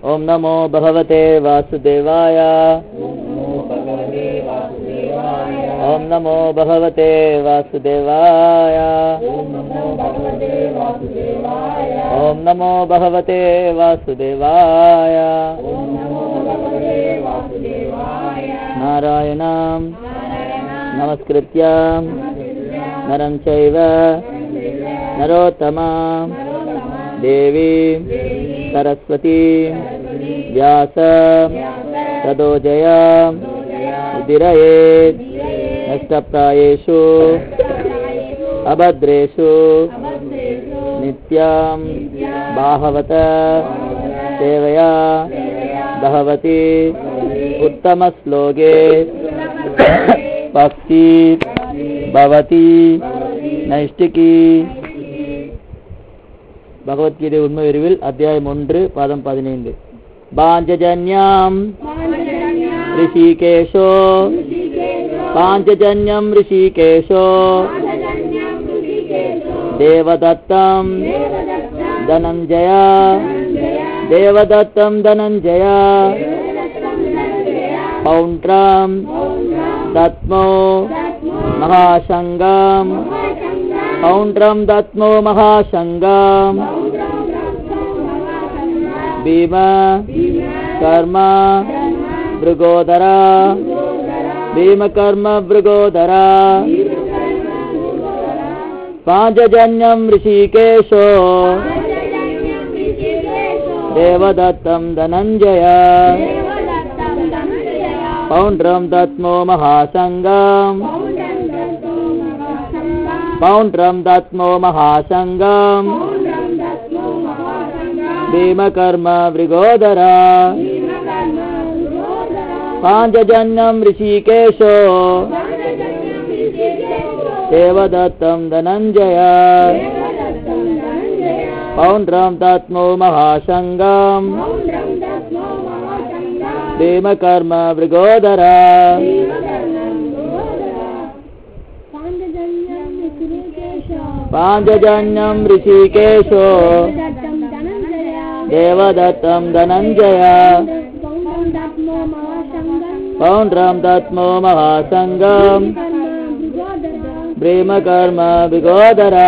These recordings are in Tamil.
ॐ नमो भगवते वासुदेवाय ॐ नमो भगवते वासुदेवाय ॐ नमो भगवते वासुदेवाय नारायणां नमस्कृत्य नरं चैव नरोत्तमां देवीं सरस्वतीं व्यास तदोजयां उदिरयेत् नष्टप्रायेषु अभद्रेषु नित्यां बाहवत सेवया बहवती उत्तमश्लोके भक्ति भवति நைஷ்டிகி பகவத்கீதை உண்மை அறிவில் அத்தியாயம் ஒன்று பாதம் பதினைந்து பாஞ்சஜன்யாம் ரிஷிகேஷோ பாஞ்சஜன்யம் ரிஷிகேஷோ தேவதத்தம் தனஞ்சயா தேவதத்தம் தனஞ்சயா பௌண்ட்ரம் தத்மோ महाशङ्गाम् पौण्ड्रम् दत्मो महाशङ्गाम् भीम कर्म भृगोदरा भीमकर्म भृगोदरा पाञ्चजन्यम् ऋषिकेशो देवदत्तम् धनञ्जय पौण्ड्रम् दत्मो महासङ्गम् पौण्ड्रम् दत्मो महासङ्गम् भीमकर्म मृगोदरा पाञ्चजन्यम् ऋषिकेशो देवदत्तम् धनञ्जय पौण्ड्रम् दत्मो महासङ्गम् भीमकर्म मृगोदरा पाञ्चजन्यम् ऋषिकेशो देवदत्तम् धनञ्जय पौण्ड्रम् दत्मो महासङ्गम् பிரேமகர்ம விகோதரா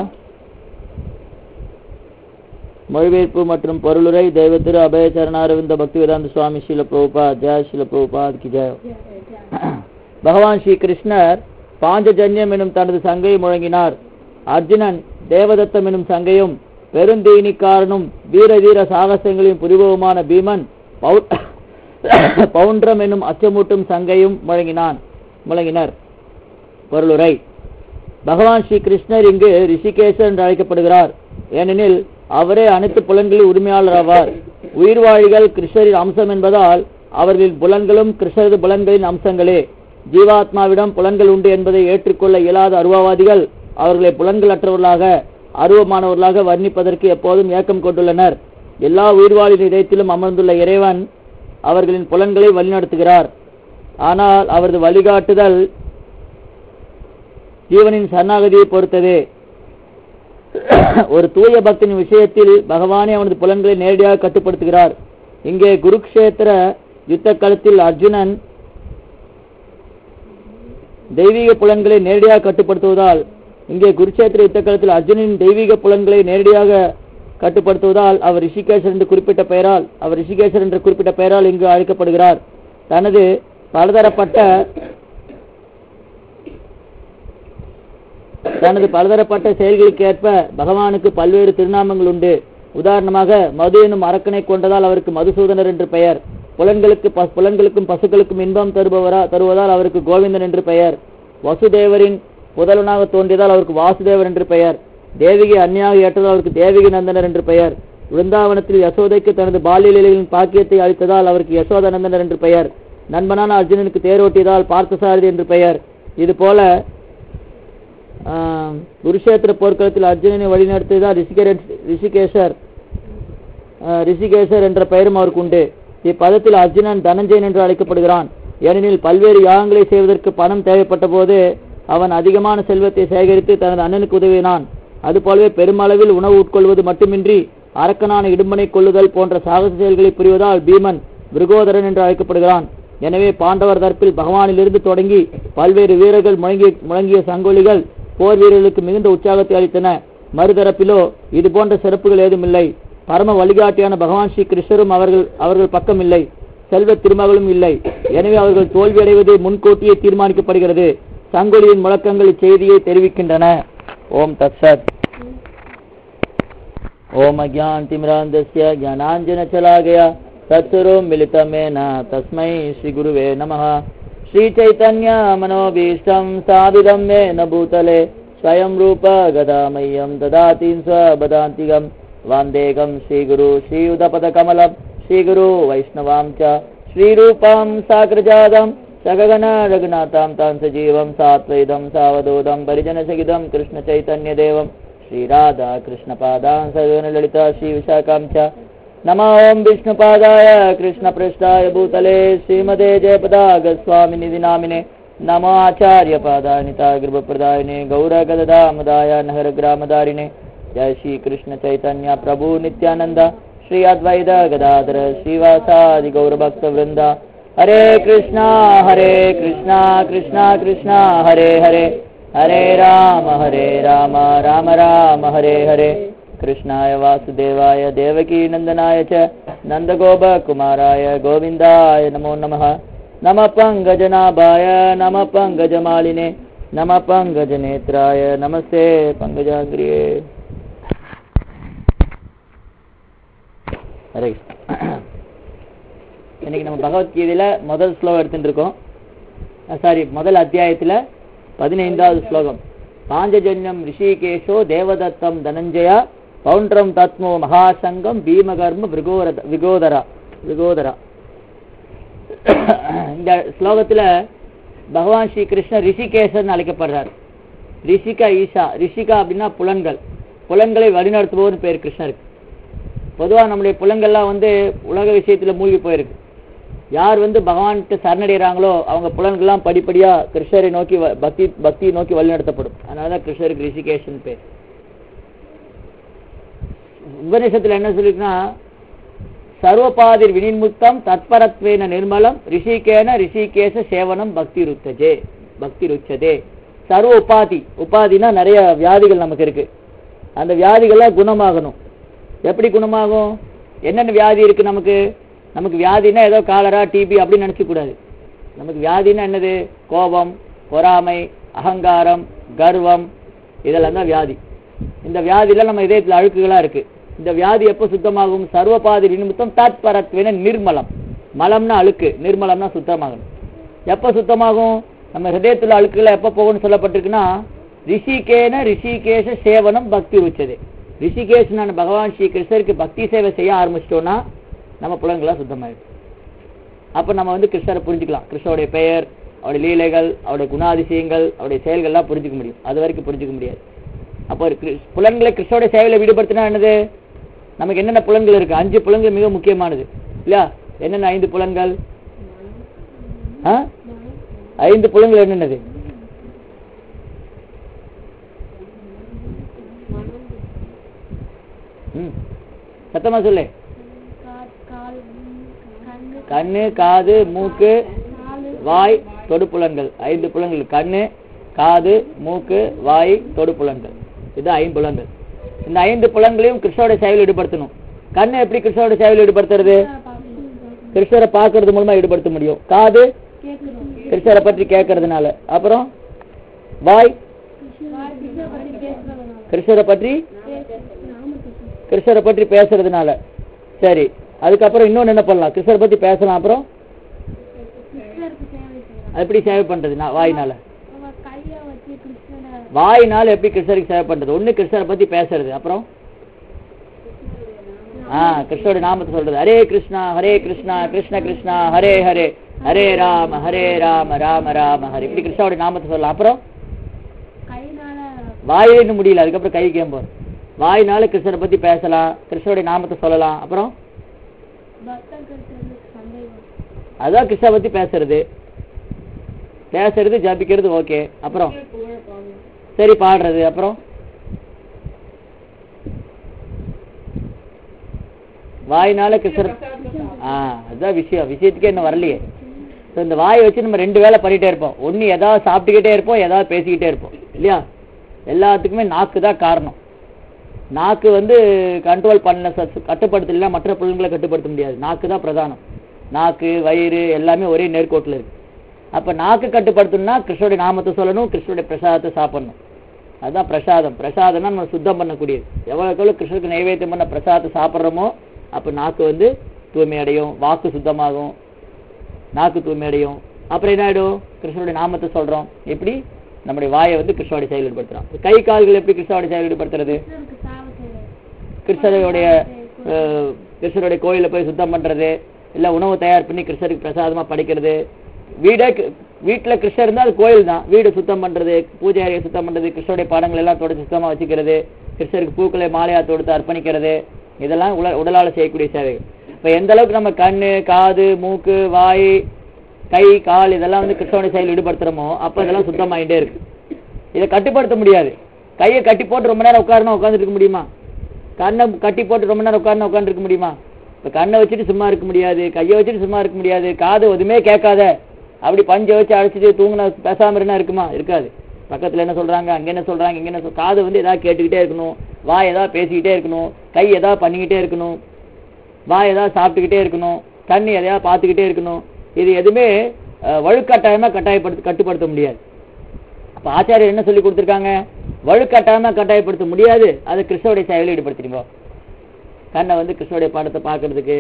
மொழிபெயர்ப்பு மற்றும் பொருளுரை தெய்வ திரு அபய சரணாரவிந்த பக்திவேதாந்த சுவாமி ஸ்ரீல பிரபுபா ஜெய் ஸ்ரீல பிரபுபாத் கி ஜெய் பகவான் ஸ்ரீ கிருஷ்ணர் பாஞ்சஜன்யம் எனும் தனது சங்கையை முழங்கினார் அர்ஜுனன் தேவதத்தம் எனும் சங்கையும் பெருந்தீனிக்காரனும் வீர வீர சாகசங்களையும் புரிபவுமான பீமன் பவுண்ட்ரம் என்னும் அச்சமூட்டும் சங்கையும் முழங்கினான் முழங்கினர் பொருளுரை பகவான் ஸ்ரீ கிருஷ்ணர் இங்கு ரிஷிகேசர் என்று அழைக்கப்படுகிறார் ஏனெனில் அவரே அனைத்து புலன்களின் உரிமையாளர் ஆவார் உயிர்வாழிகள் கிருஷ்ணரின் அம்சம் என்பதால் அவர்களின் புலன்களும் கிருஷ்ணரது புலன்களின் அம்சங்களே ஜீவாத்மாவிடம் புலன்கள் உண்டு என்பதை ஏற்றுக்கொள்ள இயலாத அருவவாதிகள் அவர்களை புலன்கள் அற்றவர்களாக அருவமானவர்களாக வர்ணிப்பதற்கு எப்போதும் ஏக்கம் கொண்டுள்ளனர் எல்லா உயிர்வாழின் இதயத்திலும் அமர்ந்துள்ள இறைவன் அவர்களின் புலன்களை வழிநடத்துகிறார் ஆனால் அவரது வழிகாட்டுதல் ஜீவனின் சரணாகதியை பொறுத்தது ஒரு தூய பக்தனின் விஷயத்தில் பகவானே அவனது புலன்களை நேரடியாக கட்டுப்படுத்துகிறார் இங்கே குருக்ஷேத்திர யுத்த களத்தில் அர்ஜுனன் தெய்வீக புலன்களை நேரடியாக கட்டுப்படுத்துவதால் இங்கே குருக்ஷேத்திர யுத்த களத்தில் அர்ஜுனின் தெய்வீக புலன்களை நேரடியாக கட்டுப்படுத்துவதால் அவர் ரிஷிகேசர் என்று குறிப்பிட்ட பெயரால் அவர் ரிஷிகேசர் என்ற குறிப்பிட்ட பெயரால் இங்கு அழைக்கப்படுகிறார் தனது பலதரப்பட்ட தனது பலதரப்பட்ட செயல்களுக்கு ஏற்ப பகவானுக்கு பல்வேறு திருநாமங்கள் உண்டு உதாரணமாக மது எனும் அரக்கனை கொண்டதால் அவருக்கு மதுசூதனர் என்று பெயர் புலன்களுக்கு புலன்களுக்கும் பசுக்களுக்கும் இன்பம் தருபவரா தருவதால் அவருக்கு கோவிந்தன் என்று பெயர் வசுதேவரின் புதலனாக தோன்றியதால் அவருக்கு வாசுதேவர் என்று பெயர் தேவிகை அந்நியாக ஏற்றதால் அவருக்கு தேவிகை நந்தனர் என்று பெயர் விருந்தாவனத்தில் யசோதைக்கு தனது பால்யலிகளின் பாக்கியத்தை அளித்ததால் அவருக்கு யசோதநந்தனர் என்று பெயர் நண்பனான அர்ஜுனனுக்கு தேரோட்டியதால் பார்த்தசாரதி என்று பெயர் இது போல குருஷேத்திர போர்க்களத்தில் அர்ஜுனனை வழிநடத்தியதால் ரிஷிகேசர் ரிஷிகேசர் என்ற பெயரும் அவருக்கு உண்டு இப்பதத்தில் அர்ஜுனன் தனஞ்சயன் என்று அழைக்கப்படுகிறான் ஏனெனில் பல்வேறு யாகங்களை செய்வதற்கு பணம் தேவைப்பட்ட போது அவன் அதிகமான செல்வத்தை சேகரித்து தனது அண்ணனுக்கு உதவினான் அதுபோலவே பெருமளவில் உணவு உட்கொள்வது மட்டுமின்றி அரக்கனான இடும்பனை கொள்ளுதல் போன்ற சாகச செயல்களை புரிவதால் பீமன் விருகோதரன் என்று அழைக்கப்படுகிறான் எனவே பாண்டவர் தரப்பில் பகவானிலிருந்து தொடங்கி பல்வேறு வீரர்கள் முழங்கிய முழங்கிய சங்கொலிகள் போர் வீரர்களுக்கு மிகுந்த உற்சாகத்தை அளித்தன மறுதரப்பிலோ இது போன்ற சிறப்புகள் ஏதுமில்லை பரம வழிகாட்டியான பகவான் ஸ்ரீ கிருஷ்ணரும் அவர்கள் அவர்கள் பக்கம் இல்லை செல்வ திருமகளும் இல்லை எனவே அவர்கள் தோல்வியடைவது முன்கூட்டியே தீர்மானிக்கப்படுகிறது சங்கொலியின் முழக்கங்கள் இச்செய்தியை தெரிவிக்கின்றன ஓம் தத்சத் ओम अज्ञानतिमिरान्धस्य ज्ञानाञ्जनशलाकया तत्सर्वं मिलितमेन तस्मै श्रीगुरुवे नमः श्रीचैतन्यमनोभीष्टं स्थापितं येन भूतले स्वयं रूप गदामह्यं ददाति स्वपदान्तिकं वान्देकं श्रीगुरु श्रीयुतपदकमलं श्रीगुरु वैष्णवां च श्रीरूपां साग्रजातं सगगन रघुनाथां तां सजीवं सात्वैदं सावधूतं परिजनसहितं कृष्णचैतन्यदेवं श्रीराधा कृष्णपादां सगनललिता श्रीविशाखां च नमो ॐ विष्णुपादाय कृष्णपृष्ठाय भूतले श्रीमते जयपदागस्वामिनिधि नामिने नमो आचार्यपादानिता गृहप्रदायिने गौरगदामदाय नहरग्रामदारिणे जय श्रीकृष्ण चैतन्य प्रभु नित्यानन्द श्री अद्वैत गदाधर श्रीवासादि गौरभक्तवृन्द हरे कृष्णा हरे कृष्णा कृष्णा कृष्णा हरे हरे हरे राम हरे राम राम राम हरे हरे कृष्णाय वासुदेवाय देवकी नन्दनाय च नन्दगोपकुमाराय गोविन्दाय नमो नमः नमः पङ्कजनाभाय नमः पङ्कजमालिने नमः पङ्कजनेत्राय नमस्ते पङ्कजाग्रिये ஹரே கிருஷ்ணா. இன்னைக்கு நம்ம பகவத்கீதையில முதல் ஸ்லோகம் எடுத்துட்டு இருக்கோம் சாரி முதல் அத்தியாயத்துல பதினைந்தாவது ஸ்லோகம் பாஞ்சஜன்யம் ரிஷிகேஷோ தேவதத்தம் தனஞ்சயா பவுண்டரம் தத்மோ மகாசங்கம் பீமகர்ம விகோர விகோதரா விகோதரா இந்த ஸ்லோகத்துல பகவான் ஸ்ரீ கிருஷ்ணர் ரிஷிகேசன் அழைக்கப்படுறார் ரிஷிகா ஈஷா ரிஷிகா அப்படின்னா புலன்கள் புலன்களை வழிநடத்துபவர் பேர் கிருஷ்ணருக்கு பொதுவா நம்முடைய புலன்கள்லாம் வந்து உலக விஷயத்துல மூழ்கி போயிருக்கு யார் வந்து பகவான்கிட்ட சரணடைகிறாங்களோ அவங்க புலன்கள்லாம் படிப்படியா கிருஷ்ணரை நோக்கி வ- பக்தி பக்தியை நோக்கி வழிநடத்தப்படும் அதனாலதான் கிருஷ்ணருக்கு ரிஷிகேஷன் பேர் உபநிஷத்துல என்ன சொல்லிருக்குன்னா சர்வபாதிர் வினின்முக்தம் தத்பரத்வேன நிர்மலம் ரிஷிகேன ரிஷிகேச சேவனம் பக்தி ருத்தஜே பக்தி ருச்சதே சர்வ உபாதி உபாதினா நிறைய வியாதிகள் நமக்கு இருக்கு அந்த வியாதிகள்லாம் குணமாகணும் எப்படி குணமாகும் என்னென்ன வியாதி இருக்கு நமக்கு நமக்கு வியாதினா ஏதோ காலரா டிபி அப்படின்னு நினைக்க கூடாது நமக்கு வியாதினா என்னது கோபம் பொறாமை அகங்காரம் கர்வம் இதெல்லாம் தான் வியாதி இந்த வியாதியில நம்ம இதயத்துல அழுக்குகளா இருக்கு இந்த வியாதி எப்போ சுத்தமாகும் சர்வபாதி நிமித்தம் தாத்பரத்வேன நிர்மலம் மலம்னா அழுக்கு நிர்மலம்னா சுத்தமாகணும் எப்போ சுத்தமாகும் நம்ம ஹிருதயத்துல அழுக்குகளை எப்போ போகும்னு சொல்லப்பட்டிருக்குன்னா ரிஷிகேன ரிஷிகேஷ சேவனம் பக்தி உச்சதே ரிஷிகேஷனான பகவான் ஸ்ரீ கிருஷ்ணருக்கு பக்தி சேவை செய்ய ஆரம்பிச்சிட்டோம்னா நம்ம புலங்களாம் சுத்தமாயிடும் அப்ப நம்ம வந்து கிருஷ்ணரை புரிஞ்சுக்கலாம் கிருஷ்ணருடைய பெயர் அவருடைய லீலைகள் அவருடைய குணாதிசயங்கள் அவருடைய செயல்கள்லாம் புரிஞ்சுக்க முடியும் அது வரைக்கும் புரிஞ்சுக்க முடியாது அப்போ ஒரு கிருஷ்- புலன்களை கிருஷ்ணருடைய சேவையில ஈடுபடுத்தினா என்னது நமக்கு என்னென்ன புலன்கள் இருக்கு அஞ்சு புலன்கள் மிக முக்கியமானது இல்லையா என்னென்ன ஐந்து புலன்கள் ஆ? ஐந்து புலன்கள் என்னென்னது ம் சத்தமா சொல்லு கண்ணு காது மூக்கு வாய் தொடுப்புலன்கள் ஐந்து புலன்கள் கண்ணு காது மூக்கு வாய் தொடுப்புலன்கள் இது ஐம்புலன்கள் இந்த ஐந்து புலன்களையும் கிருஷ்ணோட சேவையில் ஈடுபடுத்தணும் கண்ணை எப்படி கிருஷ்ணோட சேவையில் ஈடுபடுத்துறது கிருஷ்ணரை பார்க்கறது மூலமா ஈடுபடுத்த முடியும் காது கிருஷ்ணரை பற்றி கேட்கறதுனால அப்புறம் வாய் கிருஷ்ணரை பற்றி கிருஷ்ணரை பற்றி பேசுறதுனால சரி அதுக்கப்புறம் இன்னொன்னு என்ன பண்ணலாம் கிருஷ்ணரை பத்தி பேசலாம் அப்புறம் அது எப்படி சேவை பண்றது நான் வாயினால வாயினால எப்படி கிருஷ்ணருக்கு சேவை பண்றது ஒண்ணு கிருஷ்ணரை பத்தி பேசுறது அப்புறம் ஆ கிருஷ்ணோட நாமத்தை சொல்றது ஹரே கிருஷ்ணா ஹரே கிருஷ்ணா கிருஷ்ண கிருஷ்ணா ஹரே ஹரே ஹரே ராம ஹரே ராம ராம ராம ஹரே இப்படி கிருஷ்ணாவோட நாமத்தை சொல்லலாம் அப்புறம் வாயிலே இன்னும் முடியல அதுக்கப்புறம் கை கேம்போம் வாயினால கிருஷ்ணரை பத்தி பேசலாம் கிருஷ்ணருடைய நாமத்தை சொல்லலாம் அப்புறம் அதான் கிருஷ்ணரை பத்தி பேசுறது பேசுறது ஜபிக்கிறது ஓகே அப்புறம் சரி பாடுறது அப்புறம் வாயினால கிருஷ்ணர் ஆ அதுதான் விஷயம் விஷயத்துக்கே இன்னும் வரலையே ஸோ இந்த வாயை வச்சு நம்ம ரெண்டு வேலை பண்ணிட்டே இருப்போம் ஒன்று ஏதாவது சாப்பிட்டுக்கிட்டே இருப்போம் ஏதாவது பேசிக்கிட்டே இருப்போம் இல்லையா எல்லாத்துக்குமே நாக்கு தான் காரணம் நாக்கு வந்து கண்ட்ரோல் பண்ண ச- கட்டுப்படுத்தலைன்னா மற்ற புலன்களை கட்டுப்படுத்த முடியாது நாக்கு தான் பிரதானம் நாக்கு வயிறு எல்லாமே ஒரே நேர்கோட்டில் இருக்கு அப்ப நாக்கு கட்டுப்படுத்தணும்னா கிருஷ்ணருடைய நாமத்தை சொல்லணும் கிருஷ்ணருடைய பிரசாதத்தை சாப்பிடணும் அதுதான் பிரசாதம் பிரசாதம்னா நம்ம சுத்தம் பண்ணக்கூடியது எவ்வளவுக்கு எவ்வளவு கிருஷ்ணருக்கு நைவேத்தியம் பண்ண பிரசாதத்தை சாப்பிட்றோமோ அப்ப நாக்கு வந்து தூய்மை அடையும் வாக்கு சுத்தமாகும் நாக்கு தூய்மை அடையும் அப்புறம் என்ன ஆயிடும் கிருஷ்ணருடைய நாமத்தை சொல்றோம் எப்படி நம்முடைய வாயை வந்து கிருஷ்ணருடைய செயல் ஈடுபடுத்துறோம் கை கால்கள் எப்படி கிருஷ்ணருடைய செயல் ஈடுபடுத்துறது கிருஷ்ணருடைய அஹ், கிருஷ்ணருடைய கோயில்ல போய் சுத்தம் பண்றது இல்ல உணவு தயார் பண்ணி கிருஷ்ணருக்கு பிரசாதமா படைக்கிறது வீடே கி- வீட்டுல கிருஷ்ணர் இருந்தா அது கோயில் தான் வீடு சுத்தம் பண்றது பூஜை அறையை சுத்தம் பண்றது கிருஷ்ணருடைய படங்கள் எல்லாம் தொடச்சு சுத்தமா வச்சுக்கிறது கிருஷ்ணருக்கு பூக்களை மாலையா தொடுத்து அர்ப்பணிக்கிறது இதெல்லாம் உல உடலால செய்யக்கூடிய சேவைகள் இப்ப எந்த அளவுக்கு நம்ம கண்ணு காது மூக்கு வாய் கை கால் இதெல்லாம் வந்து கிருஷ்ணனுடைய செயல் ஈடுபடுத்துறோமோ அப்ப இதெல்லாம் சுத்தமாயிட்டே இருக்கு இதை கட்டுப்படுத்த முடியாது கையை கட்டி போட்டு ரொம்ப நேரம் உட்காரணும் உட்கார்ந்துட்டு இருக்க முடியுமா கண்ணை கட்டி போட்டு ரொம்ப நேரம் உட்கார்ந்து உட்கார்ந்து இருக்க முடியுமா இப்ப கண்ணை வச்சுட்டு சும்மா இருக்க முடியாது கையை வச்சுட்டு சும்மா இருக்க முடியாது காது எதுவுமே கேட்காத அப்படி பஞ்சை வச்சு அழைச்சிட்டு தூங்கின பேசாம இருந்தா இருக்குமா இருக்காது பக்கத்துல என்ன சொல்றாங்க அங்க என்ன சொல்றாங்க இங்க என்ன சொல் காது வந்து ஏதாவது கேட்டுக்கிட்டே இருக்கணும் வாய் ஏதாவது பேசிக்கிட்டே இருக்கணும் கை ஏதாவது பண்ணிக்கிட்டே இருக்கணும் வாய் ஏதாவது சாப்பிட்டுக்கிட்டே இருக்கணும் கண் எதையாவது பார்த்துக்கிட்டே இருக்கணும் இது எதுவுமே அஹ், வலுக்கட்டாயமா கட்டாயப்படுத்த கட்டுப்படுத்த முடியாது அப்ப ஆச்சாரியர் என்ன சொல்லி கொடுத்திருக்காங்க வலுக்கட்டாயமா கட்டாயப்படுத்த முடியாது அதை கிருஷ்ணனுடைய செயலில் ஈடுபடுத்திடுங்க கண்ணை வந்து கிருஷ்ணனுடைய படத்தை பார்க்கறதுக்கு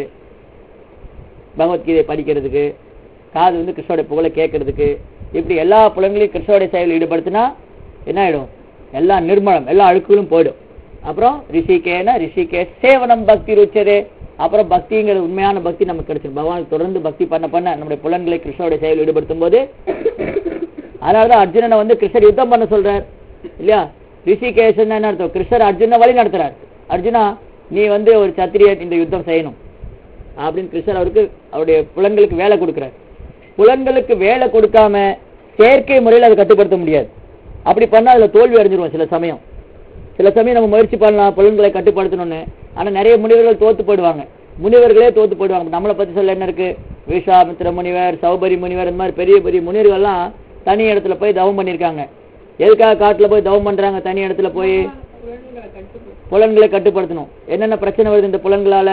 பகவத்கீதை படிக்கிறதுக்கு காது வந்து கிருஷ்ணனுடைய புகழை கேட்கறதுக்கு இப்படி எல்லா புலங்களையும் கிருஷ்ணனுடைய செயலில் ஈடுபடுத்தினா என்ன ஆயிடும் எல்லா நிர்மலம் எல்லா அழுக்குகளும் போயிடும் அப்புறம் ரிஷிகேன ரிஷிகே சேவனம் பக்தி ருச்சதே அப்புறம் பக்திங்கிறது உண்மையான பக்தி நமக்கு கிடைச்சிடும் பகவானுக்கு தொடர்ந்து பக்தி பண்ண பண்ண நம்முடைய புலன்களை கிருஷ்ணனுடைய செயலில் ஈடுபடுத்தும் போது அதனாலதான் அர்ஜுனனை வந்து கிருஷ்ணர் யுத்தம் பண்ண சொல்றார் இல்லையா ரிஷிகேஷன் என்ன அர்த்தம் கிருஷ்ணர் அர்ஜுன வழி நடத்துறார் அர்ஜுனா நீ வந்து ஒரு சத்திரியன் இந்த யுத்தம் செய்யணும் அப்படின்னு கிருஷ்ணர் அவருக்கு அவருடைய புலன்களுக்கு வேலை கொடுக்கிறார் புலன்களுக்கு வேலை கொடுக்காம செயற்கை முறையில் அதை கட்டுப்படுத்த முடியாது அப்படி பண்ணா அதுல தோல்வி அடைஞ்சிருவோம் சில சமயம் சில சமயம் நம்ம முயற்சி பண்ணலாம் புலன்களை கட்டுப்படுத்தணும்னு ஆனா நிறைய முனிவர்கள் தோத்து போயிடுவாங்க முனிவர்களே தோத்து போயிடுவாங்க நம்மளை பத்தி சொல்ல என்ன இருக்கு விஸ்வாமித்திர முனிவர் சௌபரி முனிவர் இந்த மாதிரி பெரிய பெரிய முனிவர்கள்லாம் தனி இடத்துல போய் தவம் பண்ணியிருக்காங்க எதுக்காக காட்டுல போய் தவம் பண்றாங்க தனி இடத்துல போய் புலன்களை கட்டுப்படுத்தணும் என்னென்ன பிரச்சனை வருது இந்த புலன்களால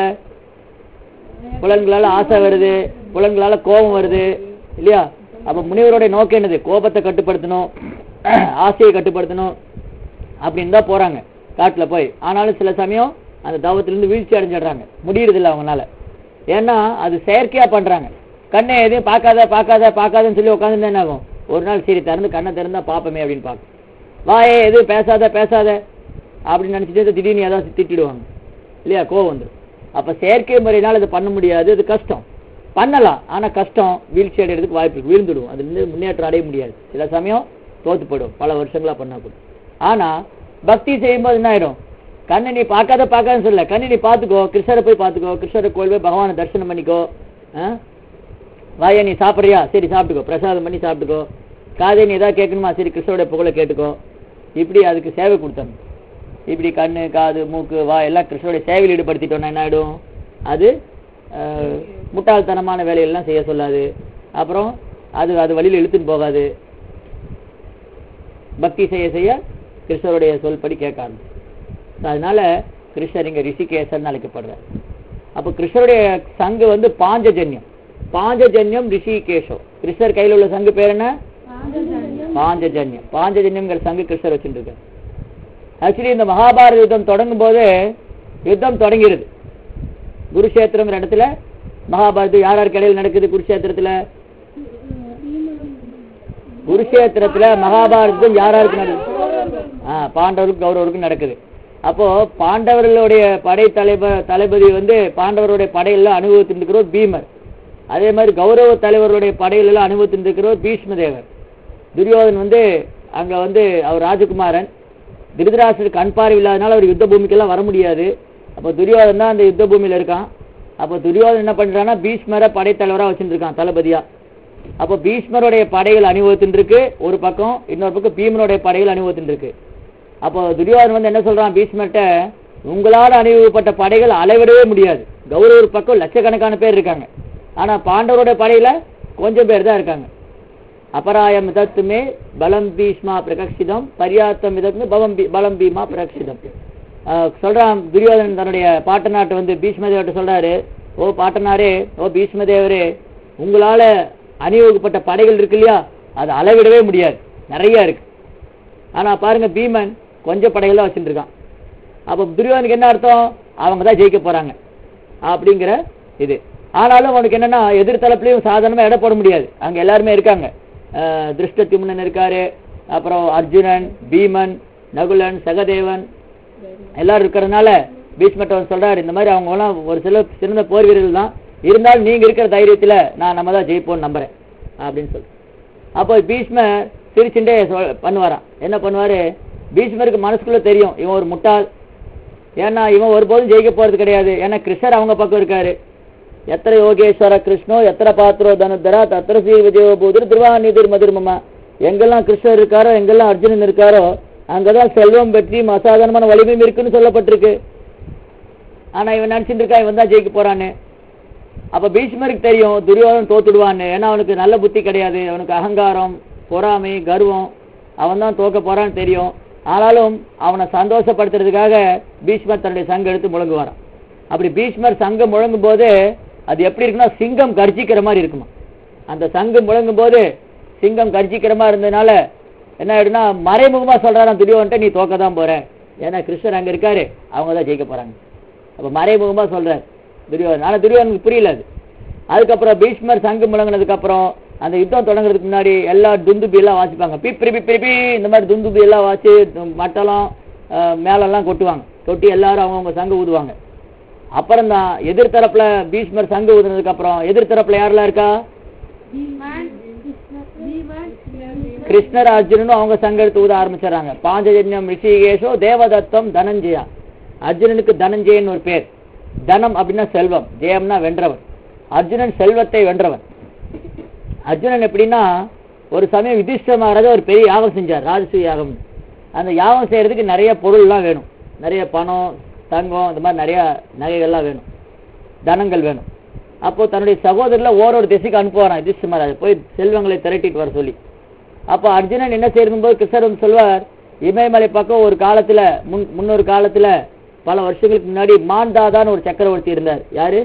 புலன்களால ஆசை வருது புலன்களால கோபம் வருது இல்லையா அப்ப முனிவருடைய நோக்கம் என்னது கோபத்தை கட்டுப்படுத்தணும் ஆசையை கட்டுப்படுத்தணும் அப்படின்னு தான் போறாங்க காட்டுல போய் ஆனாலும் சில சமயம் அந்த தவத்திலிருந்து வீழ்ச்சி அடைஞ்சிடுறாங்க முடியறது இல்ல அவங்களால ஏன்னா அது செயற்கையா பண்றாங்க கண்ணை எதையும் பார்க்காத பார்க்காத பார்க்காதன்னு சொல்லி உட்காந்து என்ன ஆகும் ஒரு நாள் சரி திறந்து கண்ணை திறந்தா பாப்பமே அப்படின்னு பார்க்கும் வாயே எதுவும் பேசாத பேசாத அப்படின்னு நினைச்சிட்டு திடீர்னு ஏதாவது திட்டிடுவாங்க இல்லையா கோவம் வந்துடும் அப்ப செயற்கை முறையினால் இது பண்ண முடியாது அது கஷ்டம் பண்ணலாம் ஆனா கஷ்டம் வீழ்ச்சி அடைகிறதுக்கு வாய்ப்பு இருக்கு விழுந்துடும் அதுல இருந்து முன்னேற்றம் அடைய முடியாது சில சமயம் தோத்து போயிடும் பல வருஷங்களா பண்ணா கூட ஆனா பக்தி செய்யும்போது என்ன ஆயிடும் கண்ணை நீ பார்க்காத பார்க்காதன்னு சொல்லல கண்ணை நீ பார்த்துக்கோ கிருஷ்ணரை போய் பார்த்துக்கோ கிருஷ்ணரை கோயில் போய் பகவானை தரிசனம் பண்ணிக்கோ ஆ? வாயை நீ சாப்பிட்றியா சரி சாப்பிட்டுக்கோ பிரசாதம் பண்ணி சாப்பிட்டுக்கோ காதை நீ ஏதாவது கேட்கணுமா சரி கிருஷ்ணருடைய புகழை கேட்டுக்கோ இப்படி அதுக்கு சேவை கொடுத்தணும் இப்படி கண்ணு காது மூக்கு வா எல்லாம் கிருஷ்ணருடைய சேவையில் ஈடுபடுத்திட்டோம்னா என்ன ஆயிடும் அது அஹ், முட்டாள்தனமான வேலையெல்லாம் செய்ய சொல்லாது அப்புறம் அது அது வழியில் இழுத்துன்னு போகாது பக்தி செய்ய செய்ய கிருஷ்ணருடைய சொல்படி கேட்க ஆரம்பிச்சு அதனால கிருஷ்ணர் இங்க ரிஷிகேசன் அழைக்கப்படுறார் அப்ப கிருஷ்ணருடைய சங்கு வந்து பாஞ்சஜன்யம் பாஞ்சஜன்யம் ரிஷிகேஷம் கிருஷ்ணர் கையில உள்ள சங்கு பேர் என்ன பாஞ்சஜன்யம் பாஞ்சஜன்யம்ங்கிற சங்கு கிருஷ்ணர் வச்சுட்டு இருக்கார் ஆக்சுவலி இந்த மகாபாரத யுத்தம் தொடங்கும் போது யுத்தம் தொடங்கிருது குருஷேத்திரங்கிற இடத்துல மகாபாரதம் யார் யாருக்கு இடையில நடக்குது குருஷேத்திரத்துல குருஷேத்திரத்துல மகாபாரதம் யார் யாருக்கு நடக்குது ஆ பாண்டவருக்கு கௌரவருக்கும் நடக்குது அப்போ பாண்டவர்களுடைய படை தலைவர் தளபதி வந்து பாண்டவருடைய படையில அனுபவத்தில் இருக்கிறவர் பீமர் அதே மாதிரி கௌரவ தலைவருடைய படையில எல்லாம் அனுபவத்தில் இருக்கிறவர் பீஷ்ம தேவர் துரியோதன் வந்து அங்க வந்து அவர் ராஜகுமாரன் திருதராசருக்கு கண் பார்வை இல்லாதனால அவர் யுத்த பூமிக்கெல்லாம் வர முடியாது அப்போ துரியோதன் தான் அந்த யுத்த பூமியில இருக்கான் அப்போ துரியோதன் என்ன பண்றான்னா பீஷ்மரை படைத்தலைவரா வச்சுட்டு இருக்கான் தளபதியா அப்போ பீஷ்மருடைய படைகள் அணிவகுத்துட்டு இருக்கு ஒரு பக்கம் இன்னொரு பக்கம் பீமனுடைய படைகள் அணிவகுத்துட்டு இருக்கு அப்போ துரியோதன் வந்து என்ன சொல்றான் பீஷ்மர்கிட்ட உங்களால் அணிவகுப்பட்ட படைகள் அளவிடவே முடியாது கௌரவர் பக்கம் லட்சக்கணக்கான பேர் இருக்காங்க ஆனா பாண்டவரோட படையில கொஞ்சம் பேர் தான் இருக்காங்க அபராயம் இதத்துமே பலம் பீஷ்மா பிரகட்சிதம் பரியாத்தம் இதத்துமே பலம் பீ- பலம் பீமா பிரகட்சிதம் ஆஹ் சொல்றான் துரியோதனன் தன்னுடைய பாட்டனாட்ட வந்து பீஷ்மதேவர்கிட்ட சொல்றாரு ஓ பாட்டனாரே ஓ பீஷ்மதேவரே உங்களால அணிவகுப்பட்ட படைகள் இருக்கு இல்லையா அது அளவிடவே முடியாது நிறைய இருக்கு ஆனா பாருங்க பீமன் கொஞ்சம் படைகள் தான் வச்சுட்டு இருக்கான் அப்ப துரியோதனுக்கு என்ன அர்த்தம் அவங்க தான் ஜெயிக்க போறாங்க அப்படிங்கிற இது ஆனாலும் அவனுக்கு என்னன்னா எதிர்த்தரப்புலயும் சாதாரணமா எடை போட முடியாது அங்க எல்லாருமே இருக்காங்க அஹ் திருஷ்டத்யும்னன் இருக்காரு அப்புறம் அர்ஜுனன் பீமன் நகுலன் சகதேவன் எல்லாரும் இருக்கிறதுனால பீஷ்மட்டவன் சொல்றாரு இந்த மாதிரி அவங்க எல்லாம் ஒரு சில சிறந்த போர் வீரர்கள் தான் இருந்தாலும் நீங்க இருக்கிற தைரியத்துல நான் நம்ம தான் ஜெயிப்போம்னு நம்புறேன் அப்படின்னு சொல்லி அப்போ பீஷ்மர் சிரிச்சுட்டே சொல் பண்ணுவாராம் என்ன பண்ணுவாரு பீஷ்மருக்கு மனசுக்குள்ள தெரியும் இவன் ஒரு முட்டாள் ஏன்னா இவன் ஒருபோதும் ஜெயிக்க போறது கிடையாது ஏன்னா கிருஷ்ணர் அவங்க பக்கம் இருக்காரு எத்தனை யோகேஸ்வர கிருஷ்ணோ எத்தனை பாத்திரோ தனுத்தரா தத்திர ஸ்ரீ விஜயபூதர் திருவாநிதிர் மதுர்மமா எங்கெல்லாம் கிருஷ்ணர் இருக்காரோ எங்கெல்லாம் அர்ஜுனன் இருக்காரோ அங்கதான் செல்வம் வெற்றியும் அசாதாரணமான வலிமையும் இருக்குன்னு சொல்லப்பட்டிருக்கு ஆனா இவன் நினைச்சிட்டு இருக்கா இவன் தான் ஜெயிக்க போறான்னு அப்ப பீஷ்மருக்கு தெரியும் துரியோதனன் தோத்துடுவான்னு ஏன்னா அவனுக்கு நல்ல புத்தி கிடையாது அவனுக்கு அகங்காரம் பொறாமை கர்வம் அவன் தான் தோக்க போறான்னு தெரியும் ஆனாலும் அவனை சந்தோஷப்படுத்துறதுக்காக பீஷ்மர் தன்னுடைய சங்கம் எடுத்து முழங்குவாராம் அப்படி பீஷ்மர் சங்கம் முழங்கும் போது அது எப்படி இருக்குன்னா சிங்கம் கர்ஜிக்கிற மாதிரி இருக்குமா அந்த சங்கம் முழங்கும் போது சிங்கம் கர்ஜிக்கிற மாதிரி இருந்ததுனால என்ன ஆயிடுனா மறைமுகமா சொல்றாராம் துரியோன்ட்ட நீ தோக்க தான் போற ஏன்னா கிருஷ்ணர் அங்க இருக்காரு அவங்க தான் ஜெயிக்க போறாங்க அப்ப மறைமுகமா சொல்றாரு துரியோதன் ஆனா துரியோதனுக்கு புரியல அது அதுக்கப்புறம் பீஷ்மர் சங்கு முழங்கினதுக்கு அப்புறம் அந்த யுத்தம் தொடங்குறதுக்கு முன்னாடி எல்லா துந்துபி எல்லாம் வாசிப்பாங்க பிப்ரி பிப்ரி பி இந்த மாதிரி துந்துபி எல்லாம் வாசி மட்டலம் அஹ், மேளம்லாம் கொட்டுவாங்க கொட்டி எல்லாரும் அவங்கவுங்க சங்கு ஊதுவாங்க அப்புறம் தான் எதிர்த்தரப்புல பீஷ்மர் சங்கு ஊதுனதுக்கு அப்புறம் எதிர்த்தரப்புல யாரெல்லாம் இருக்கா கிருஷ்ணர் அர்ஜுனனும் அவங்க சங்கம் எடுத்து ஊத ஆரம்பிச்சிடறாங்க பாஞ்சஜன்யம் ரிஷிகேஷோ தேவதத்தம் தனஞ்சயா அர்ஜுனனுக்கு தனஞ்சயன் ஒரு பேர் தனம் அப்படின்னா செல்வம் ஜெயம்னா வென்றவன் அர்ஜுனன் செல்வத்தை வென்றவன் அர்ஜுனன் எப்படின்னா ஒரு சமயம் யுதிஷ்டர் மகாராஜா ஒரு பெரிய யாகம் செஞ்சார் ராஜசூ யாகம் அந்த யாகம் செய்யறதுக்கு நிறைய பொருள்லாம் வேணும் நிறைய பணம் தங்கம் இந்த மாதிரி நிறைய நகைகள்லாம் வேணும் தனங்கள் வேணும் அப்போ தன்னுடைய சகோதரர்ல ஓரோரு திசைக்கு அனுப்புவாராம் யுதிஷ்டர் மகாராஜா போய் செல்வங்களை திரட்டிட்டு வர சொல்லி அப்போ அர்ஜுனன் என்ன செய்யும் போது கிருஷ்ணர் வந்து சொல்வார் இமயமலை பக்கம் ஒரு காலத்துல முன் முன்னொரு காலத்துல பல வருஷங்களுக்கு முன்னாடி மாந்தாதான்னு ஒரு சக்கரவர்த்தி இருந்தார் யாரு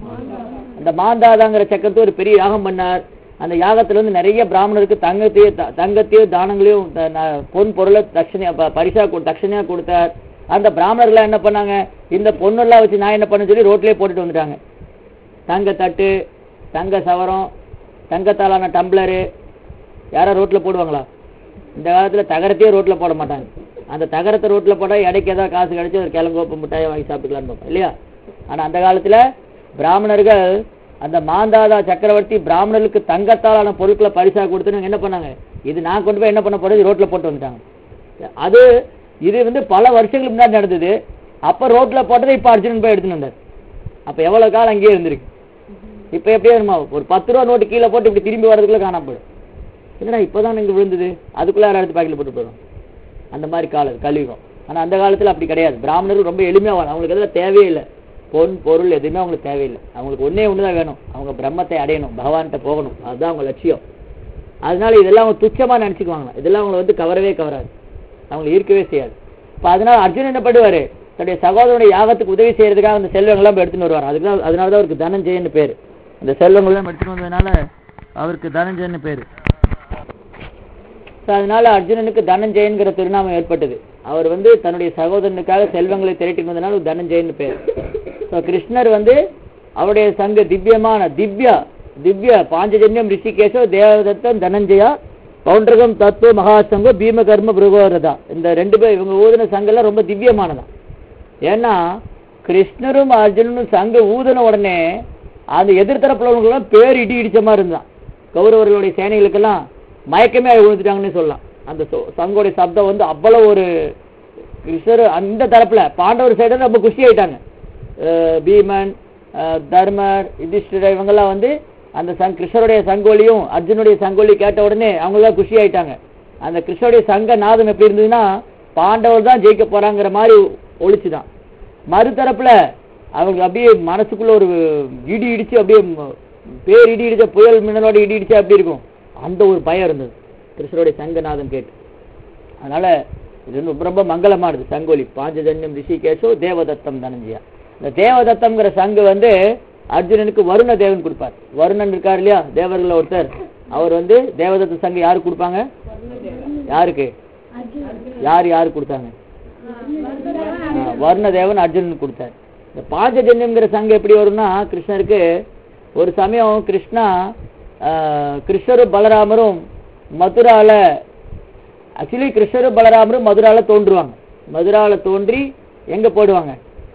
அந்த மாந்தாதாங்கிற சக்கரத்தை ஒரு பெரிய யாகம் பண்ணார் அந்த யாகத்துல வந்து நிறைய பிராமணருக்கு தங்கத்தையும் த- தங்கத்தையும் தானங்களையும் த- ந- பொன் பொருளை தட்சணையா ப- பரிசா கொடு- தட்சணையா கொடுத்தார் அந்த பிராமணர்கள் என்ன பண்ணாங்க இந்த பொண்ணெல்லாம் வச்சு நான் என்ன பண்ண சொல்லி ரோட்லயே போட்டுட்டு வந்துட்டாங்க தங்க தட்டு தங்க சவரம் தங்கத்தாலான டம்ளரு யாரா ரோட்ல போடுவாங்களா இந்த காலத்துல தகரத்தையே ரோட்ல போட மாட்டாங்க அந்த தகரத்தை ரோட்ல போட்டா இடைக்கு ஏதாவது காசு கிடைச்சு ஒரு கிழங்கோப்பு மிட்டாயை வாங்கி சாப்பிட்டுக்கலாம்னு பார்ப்போம் இல்லையா ஆனா அந்த காலத்துல பிராமணர்கள் அந்த மாந்தாதா சக்கரவர்த்தி பிராமணர்களுக்கு தங்கத்தாலான பொருட்களை பரிசா கொடுத்து என்ன பண்ணாங்க இது நான் கொண்டு போய் என்ன பண்ண போறது ரோட்ல போட்டு வந்துட்டாங்க அது இது வந்து பல வருஷங்களுக்கு முன்னாடி நடந்தது அப்ப ரோட்ல போட்டதை இப்ப அர்ஜுனன் போய் எடுத்துன்னு வந்தார் அப்ப எவ்வளவு காலம் அங்கேயே இருந்திருக்கு இப்ப எப்படியே வருமா ஒரு பத்து ரூபா நோட்டு கீழே போட்டு இப்படி திரும்பி வரதுக்குள்ள காணாம போயிடும் என்னடா இப்பதான் இங்க விழுந்தது அதுக்குள்ள யாரும் எடுத்து பாக்கெட்ல போட்டு போயிடும் அந்த மாதிரி காலம் கலியுகம் ஆனா அந்த காலத்துல அப்படி கிடையாது பிராமணர்கள் ரொம்ப எளிமையா வாழும் அவங்களுக்கு எதுவும் தேவையே இல்லை பொன் பொருள் எதுவுமே அவங்களுக்கு தேவையில்லை அவங்களுக்கு ஒண்ணே ஒண்ணுதான் வேணும் அவங்க பிரம்மத்தை அடையணும் பகவான்கிட்ட போகணும் அதுதான் அவங்க லட்சியம் அதனால இதெல்லாம் அவங்க துச்சமா நினைச்சுக்குவாங்க இதெல்லாம் அவங்களை வந்து கவரவே கவராது அவங்களை ஈர்க்கவே செய்யாது இப்ப அதனால அர்ஜுனன் என்ன பண்ணுவாரு தன்னுடைய சகோதரனுடைய யாகத்துக்கு உதவி செய்யறதுக்காக அந்த செல்வங்கள்லாம் போய் எடுத்துன்னு வருவார் அதுக்கு தான் அதனால தான் அவருக்கு தனஞ்சயன்னு பேரு அந்த செல்வங்கள்லாம் எடுத்துட்டு வந்ததுனால அவருக்கு தனஞ்சயன்னு பேரு So, அதனால அர்ஜுனனுக்கு தனஞ்சயன்கிற திருநாமம் ஏற்பட்டது அவர் வந்து தன்னுடைய சகோதரனுக்காக செல்வங்களை திரட்டி வந்ததுனால தனஞ்சயன் பேர் So, கிருஷ்ணர் வந்து அவருடைய சங்க திவ்யமான திவ்யா திவ்ய பாஞ்சஜன்யம் ரிஷிகேஷோ தேவதத்தம் தனஞ்சயா பவுண்டரகம் தத்துவ மகாசங்க பீமகர்ம பிருகோரதா இந்த ரெண்டு பேர் இவங்க ஊதின சங்கெல்லாம் ரொம்ப திவ்யமானதான் ஏன்னா கிருஷ்ணரும் அர்ஜுனனும் சங்க ஊதின உடனே அந்த எதிர்த்தரப்புல உள்ளவங்களும் பேர் இடி இடிச்ச மாதிரி இருந்தான் கௌரவர்களுடைய சேனைகளுக்கெல்லாம் மயக்கமே ஆகி விழுந்துட்டாங்கன்னு சொல்லலாம் அந்த சொ- சங்கோடைய சப்தம் வந்து அவ்வளவு ஒரு கிருஷ்ணர் அந்த தரப்புல பாண்டவர் சைடு ரொம்ப குஷி ஆயிட்டாங்க அஹ் பீமன் அஹ் தர்மர் யுதிஷ்டிரர் இவங்கெல்லாம் வந்து அந்த சங் கிருஷ்ணருடைய சங்கோலியும் அர்ஜுனுடைய சங்கோலி கேட்ட உடனே அவங்களாம் குஷி ஆயிட்டாங்க அந்த கிருஷ்ணருடைய சங்க நாதம் எப்படி இருந்ததுன்னா பாண்டவர் தான் ஜெயிக்க போறாங்கிற மாதிரி ஒழிச்சுதான் மறுதரப்புல அவங்க அப்படியே மனசுக்குள்ள ஒரு இடி இடிச்சு அப்படியே ம- பேர் இடி இடிச்ச புயல் மின்னலோட இடி இடிச்சா எப்படி இருக்கும் அந்த ஒரு பயம் இருந்தது கிருஷ்ணருடைய சங்கநாதம் கேட்டு அதனால இது வந்து ரொம்ப ரொம்ப மங்களமானது சங்கொலி பாஞ்சஜன்யம் ரிஷிகேஷோ தேவதத்தம் தனஞ்சியா இந்த தேவதத்தம்ங்கிற சங்கு வந்து அர்ஜுனனுக்கு வருண தேவன் கொடுப்பார் வருணன் இருக்கார் இல்லையா தேவர்கள் ஒருத்தர் அவர் வந்து தேவதத்த சங்கு யாருக்கு கொடுப்பாங்க யாருக்கு யார் யாரு கொடுத்தாங்க ஆ, வருணதேவன் அர்ஜுனனுக்கு கொடுத்தார் இந்த பாஞ்சஜன்யம்ங்கிற சங்கம் எப்படி வரும்னா கிருஷ்ணருக்கு ஒரு சமயம் கிருஷ்ணா ஆ, கிருஷ்ணரும் பலராமரும் மதுரால ஆக்சுவலி கிருஷ்ணரும் பலராமரும் மதுரால தோன்றுவாங்க மதுரால தோன்றி எங்க போடுவாங்க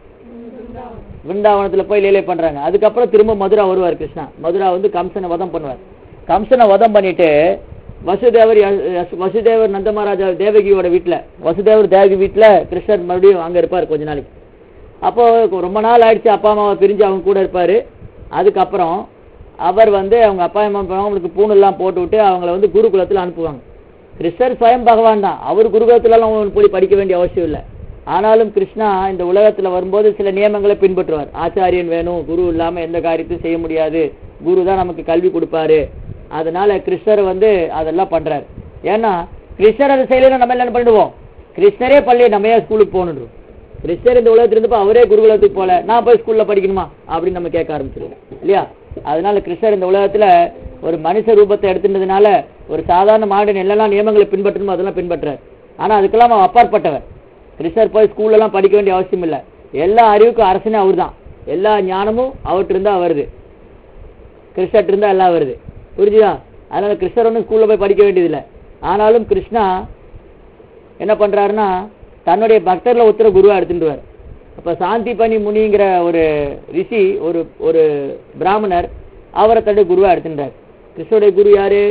விருந்தாவனத்துல போய் லீலை பண்றாங்க அதுக்கப்புறம் திரும்ப மதுரா வருவார் கிருஷ்ணா மதுரா வந்து கம்சனை வதம் பண்ணுவார் கம்சனை வதம் பண்ணிட்டு வசுதேவர் ய- யசு- வசுதேவர் நந்தமகாராஜா தேவகியோட வீட்டுல வசுதேவர் தேவகி வீட்டுல கிருஷ்ணர் மறுபடியும் அங்க இருப்பார் கொஞ்ச நாளைக்கு அப்போ ரொம்ப நாள் ஆயிடுச்சு அப்பா அம்மாவை பிரிஞ்சு அவங்க கூட இருப்பாரு அதுக்கப்புறம் அவர் வந்து அவங்க அப்பா அம்மா அவங்களுக்கு பூணெல்லாம் போட்டு விட்டு அவங்கள வந்து குருகுலத்துல அனுப்புவாங்க கிருஷ்ணர் ஸ்வயம் பகவான் தான் அவர் குருகுலத்துலலாம் அவங்க போய் படிக்க வேண்டிய அவசியம் இல்லை ஆனாலும் கிருஷ்ணா இந்த உலகத்துல வரும்போது சில நியமங்களை பின்பற்றுவார் ஆச்சாரியன் வேணும் குரு இல்லாம எந்த காரியத்தையும் செய்ய முடியாது குரு தான் நமக்கு கல்வி கொடுப்பாரு அதனால கிருஷ்ணர் வந்து அதெல்லாம் பண்றாரு ஏன்னா கிருஷ்ணர் அதை செய்யலைன்னா நம்ம எல்லாம் என்ன பண்ணிடுவோம் கிருஷ்ணரே பள்ளி நம்ம ஏன் ஸ்கூலுக்கு போகணும் கிருஷ்ணர் இந்த உலகத்துல இருந்தப்ப அவரே குருகுலத்துக்கு போல நான் போய் ஸ்கூல்ல படிக்கணுமா அப்படின்னு நம்ம கேட்க ஆரம்பிச்சிருவோம் இல்லையா அதனால கிருஷ்ணர் இந்த உலகத்துல ஒரு மனுஷ ரூபத்தை எடுத்துட்டதுனால ஒரு சாதாரண மாடன் என்னெல்லாம் நியமங்களை பின்பற்றணுமோ அதெல்லாம் பின்பற்றார் ஆனா அதுக்கெல்லாம் அவன் அப்பாற்பட்டவர் கிருஷ்ணர் போய் ஸ்கூல்ல எல்லாம் படிக்க வேண்டிய அவசியம் இல்லை எல்லா அறிவுக்கும் அரசனே அவர்தான் எல்லா ஞானமும் அவர்கிட்ட இருந்தா வருது கிருஷ்ணர்ட்ட இருந்தா எல்லாம் வருது புரிஞ்சுதா அதனால கிருஷ்ணர் ஒன்றும் ஸ்கூல்ல போய் படிக்க வேண்டியதில்லை ஆனாலும் கிருஷ்ணா என்ன பண்றாருன்னா தன்னுடைய பக்தர்ல ஒருத்தர குருவா எடுத்துட்டுவார் அப்ப சாந்தி பனி முனிங்கிற ஒரு ரிஷி ஒரு ஒரு பிராமணர் அவரை தன்னுடைய குருவா எடுத்துட்டார் கிருஷ்ணருடைய குரு யாரு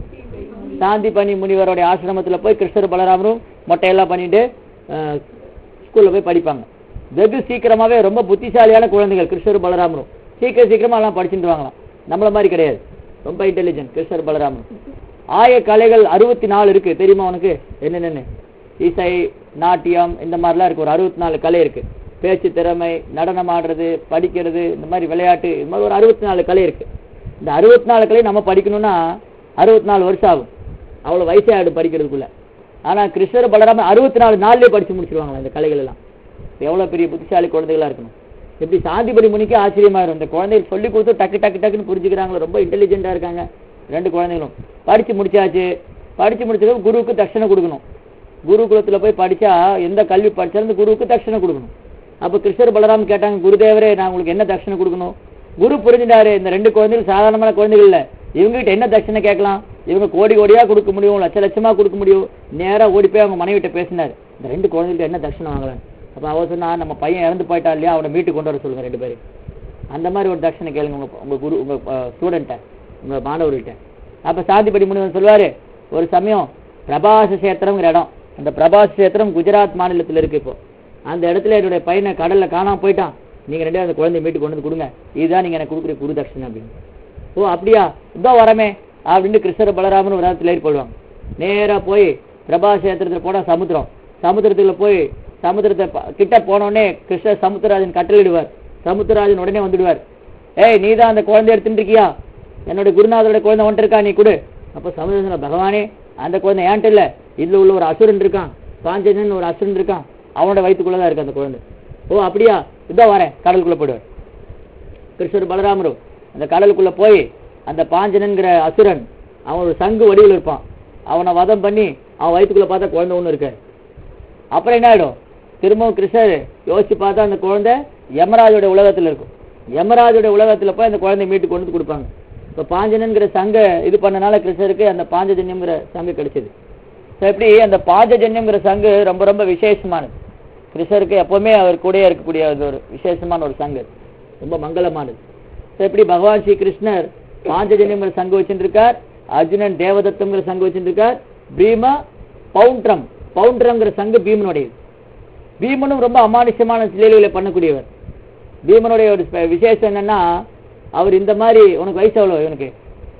சாந்தி பனி முனிவருடைய ஆசிரமத்துல போய் கிருஷ்ணர் பலராமரும் மொட்டையெல்லாம் பண்ணிட்டு அஹ், ஸ்கூல்ல போய் படிப்பாங்க வெகு சீக்கிரமாவே ரொம்ப புத்திசாலியான குழந்தைகள் கிருஷ்ணர் பலராமரும் சீக்கிரம் சீக்கிரமா எல்லாம் படிச்சுட்டு வாங்கலாம் நம்மள மாதிரி கிடையாது ரொம்ப இன்டெலிஜென்ட் கிருஷ்ணர் பலராமரும் ஆய கலைகள் அறுபத்தி நாலு இருக்கு தெரியுமா உனக்கு என்னென்னு இசை நாட்டியம் இந்த மாதிரிலாம் இருக்கு ஒரு அறுபத்தி நாலு கலை இருக்கு பேச்சு திறமை நடனம் ஆடுறது படிக்கிறது இந்த மாதிரி விளையாட்டு இந்த மாதிரி ஒரு அறுபத்தி நாலு கலை இருக்கு இந்த அறுபத்தி நாலு கலை நம்ம படிக்கணும்னா அறுபத்தி நாலு வருஷம் ஆகும் அவ்வளவு வயசே ஆயிடும் படிக்கிறதுக்குள்ள ஆனா கிருஷ்ணர் பலராம அறுபத்தி நாலு நாள்லயே படிச்சு முடிச்சிருவாங்களா இந்த கலைகள் எல்லாம் எவ்வளவு பெரிய புத்திசாலி குழந்தைகளா இருக்கணும் எப்படி சாந்திபடி முனிக்கு ஆச்சரியமா இருக்கும் இந்த குழந்தைகள் சொல்லி கொடுத்து டக்கு டக்கு டக்குன்னு புரிஞ்சுக்கிறாங்க ரொம்ப இன்டெலிஜென்ட்டா இருக்காங்க ரெண்டு குழந்தைகளும் படிச்சு முடிச்சாச்சு படிச்சு முடிச்சதுக்கு குருவுக்கு தட்சணை கொடுக்கணும் குருகுலத்துல போய் படிச்சா எந்த கல்வி படிச்சாலும் இந்த குருவுக்கு தட்சணை கொடுக்கணும் அப்ப கிருஷ்ணர் பலராம் கேட்டாங்க குருதேவரே நான் உங்களுக்கு என்ன தட்சணை கொடுக்கணும் குரு புரிஞ்சுட்டாரு இந்த ரெண்டு குழந்தைகள் சாதாரணமான குழந்தைகள் இல்ல இவங்க கிட்ட என்ன தட்சணை கேட்கலாம் இவங்க கோடி கோடியா கொடுக்க முடியும் லட்ச லட்சமா கொடுக்க முடியும் நேரா ஓடி போய் அவங்க மனைவிட்ட பேசினாரு இந்த ரெண்டு குழந்தைகிட்ட என்ன தட்சணை வாங்கலாம் அப்ப அவ சொன்னா நம்ம பையன் இறந்து போயிட்டா இல்லையா அவனை மீட்டு கொண்டு வர சொல்லுங்க ரெண்டு பேரும் அந்த மாதிரி ஒரு தட்சணை கேளுங்க உங்க உங்க குரு உங்க ஸ்டூடெண்ட்ட உங்க மாணவர்கிட்ட அப்ப சாந்திபடி முனிவன் சொல்லுவாரு ஒரு சமயம் பிரபாச கஷேத்திரம்ங்கிற இடம் அந்த பிரபாச கஷேத்திரம் குஜராத் மாநிலத்துல இருக்கு இப்போ அந்த இடத்துல என்னுடைய பையனை கடல்ல காணாம போயிட்டான் நீங்க ரெண்டே அந்த குழந்தைய மீட்டு கொண்டு வந்து கொடுங்க இதுதான் நீங்க எனக்கு கொடுக்குற குரு தட்சணை அப்படின்னு ஓ அப்படியா இதோ வரமே அப்படின்னு கிருஷ்ணர பலராமன் ஒரு இடத்துல ஏறி போடுவாங்க நேரா போய் பிரபாச கஷேத்திரத்துல போனா சமுத்திரம் சமுத்திரத்துல போய் சமுத்திரத்தை ப- கிட்ட போனோடனே கிருஷ்ணர் சமுத்திரராஜன் கட்டளையிடுவார் சமுத்திரராஜன் உடனே வந்துடுவார் ஏய் நீ தான் அந்த குழந்தை எடுத்துட்டு இருக்கியா என்னோட குருநாதரோட குழந்தை வந்துட்டு இருக்கா நீ கொடு அப்ப சமுதிரம் பகவானே அந்த குழந்தை ஏன்ட்டு இல்ல இதுல உள்ள ஒரு அசுரன் இருக்கான் பாஞ்சஜன் ஒரு அசுரன் இருக்கான் அவனோட வயிற்றுக்குள்ளதான் இருக்கு அந்த குழந்தை ஓ அப்படியா இதோ வரேன் கடலுக்குள்ள போயிடுவார் கிருஷ்ணர் பலராமரும் அந்த கடலுக்குள்ள போய் அந்த பாஞ்சனன்கிற அசுரன் அவன் ஒரு சங்கு வடிவில் இருப்பான் அவனை வதம் பண்ணி அவன் வயிற்றுக்குள்ள பார்த்தா குழந்தை ஒண்ணு இருக்கு அப்புறம் என்ன ஆயிடும் திரும்பவும் கிருஷ்ணர் யோசிச்சு பார்த்தா அந்த குழந்தை யமராஜோட உலகத்துல இருக்கும் யமராஜோட உலகத்துல போய் அந்த குழந்தைய மீட்டு கொண்டு வந்து கொடுப்பாங்க இப்ப பாஞ்சனன்கிற சங்க இது பண்ணனால கிருஷ்ணருக்கு அந்த பாஞ்சஜன்யம்ங்கிற சங்கு கிடைச்சது So, எப்படி அந்த பாஞ்சஜன்யம்ங்கிற சங்கு ரொம்ப ரொம்ப விசேஷமானது கிருஷ்ணருக்கு எப்பவுமே அவர் கூடயே இருக்கக்கூடிய அது ஒரு விசேஷமான ஒரு சங்கு அது. ரொம்ப மங்களமானது So, எப்படி பகவான் ஸ்ரீ கிருஷ்ணர் பாஞ்சஜன்யம்ங்கிற சங்கு வச்சுருக்கார் அர்ஜுனன் தேவதத்தம்ங்கிற சங்கு வச்சுருக்கார் பீமா பவுண்ட்ரம் பவுண்ட்ரம்ங்கிற சங்கு பீமனுடையது பீமனும் ரொம்ப அமானுஷ்யமான சிலைகளை பண்ணக்கூடியவர் பீமனுடைய ஒரு ஸ்பெ- விசேஷம் என்னன்னா அவர் இந்த மாதிரி உனக்கு வயசு எவ்வளவு இவனுக்கு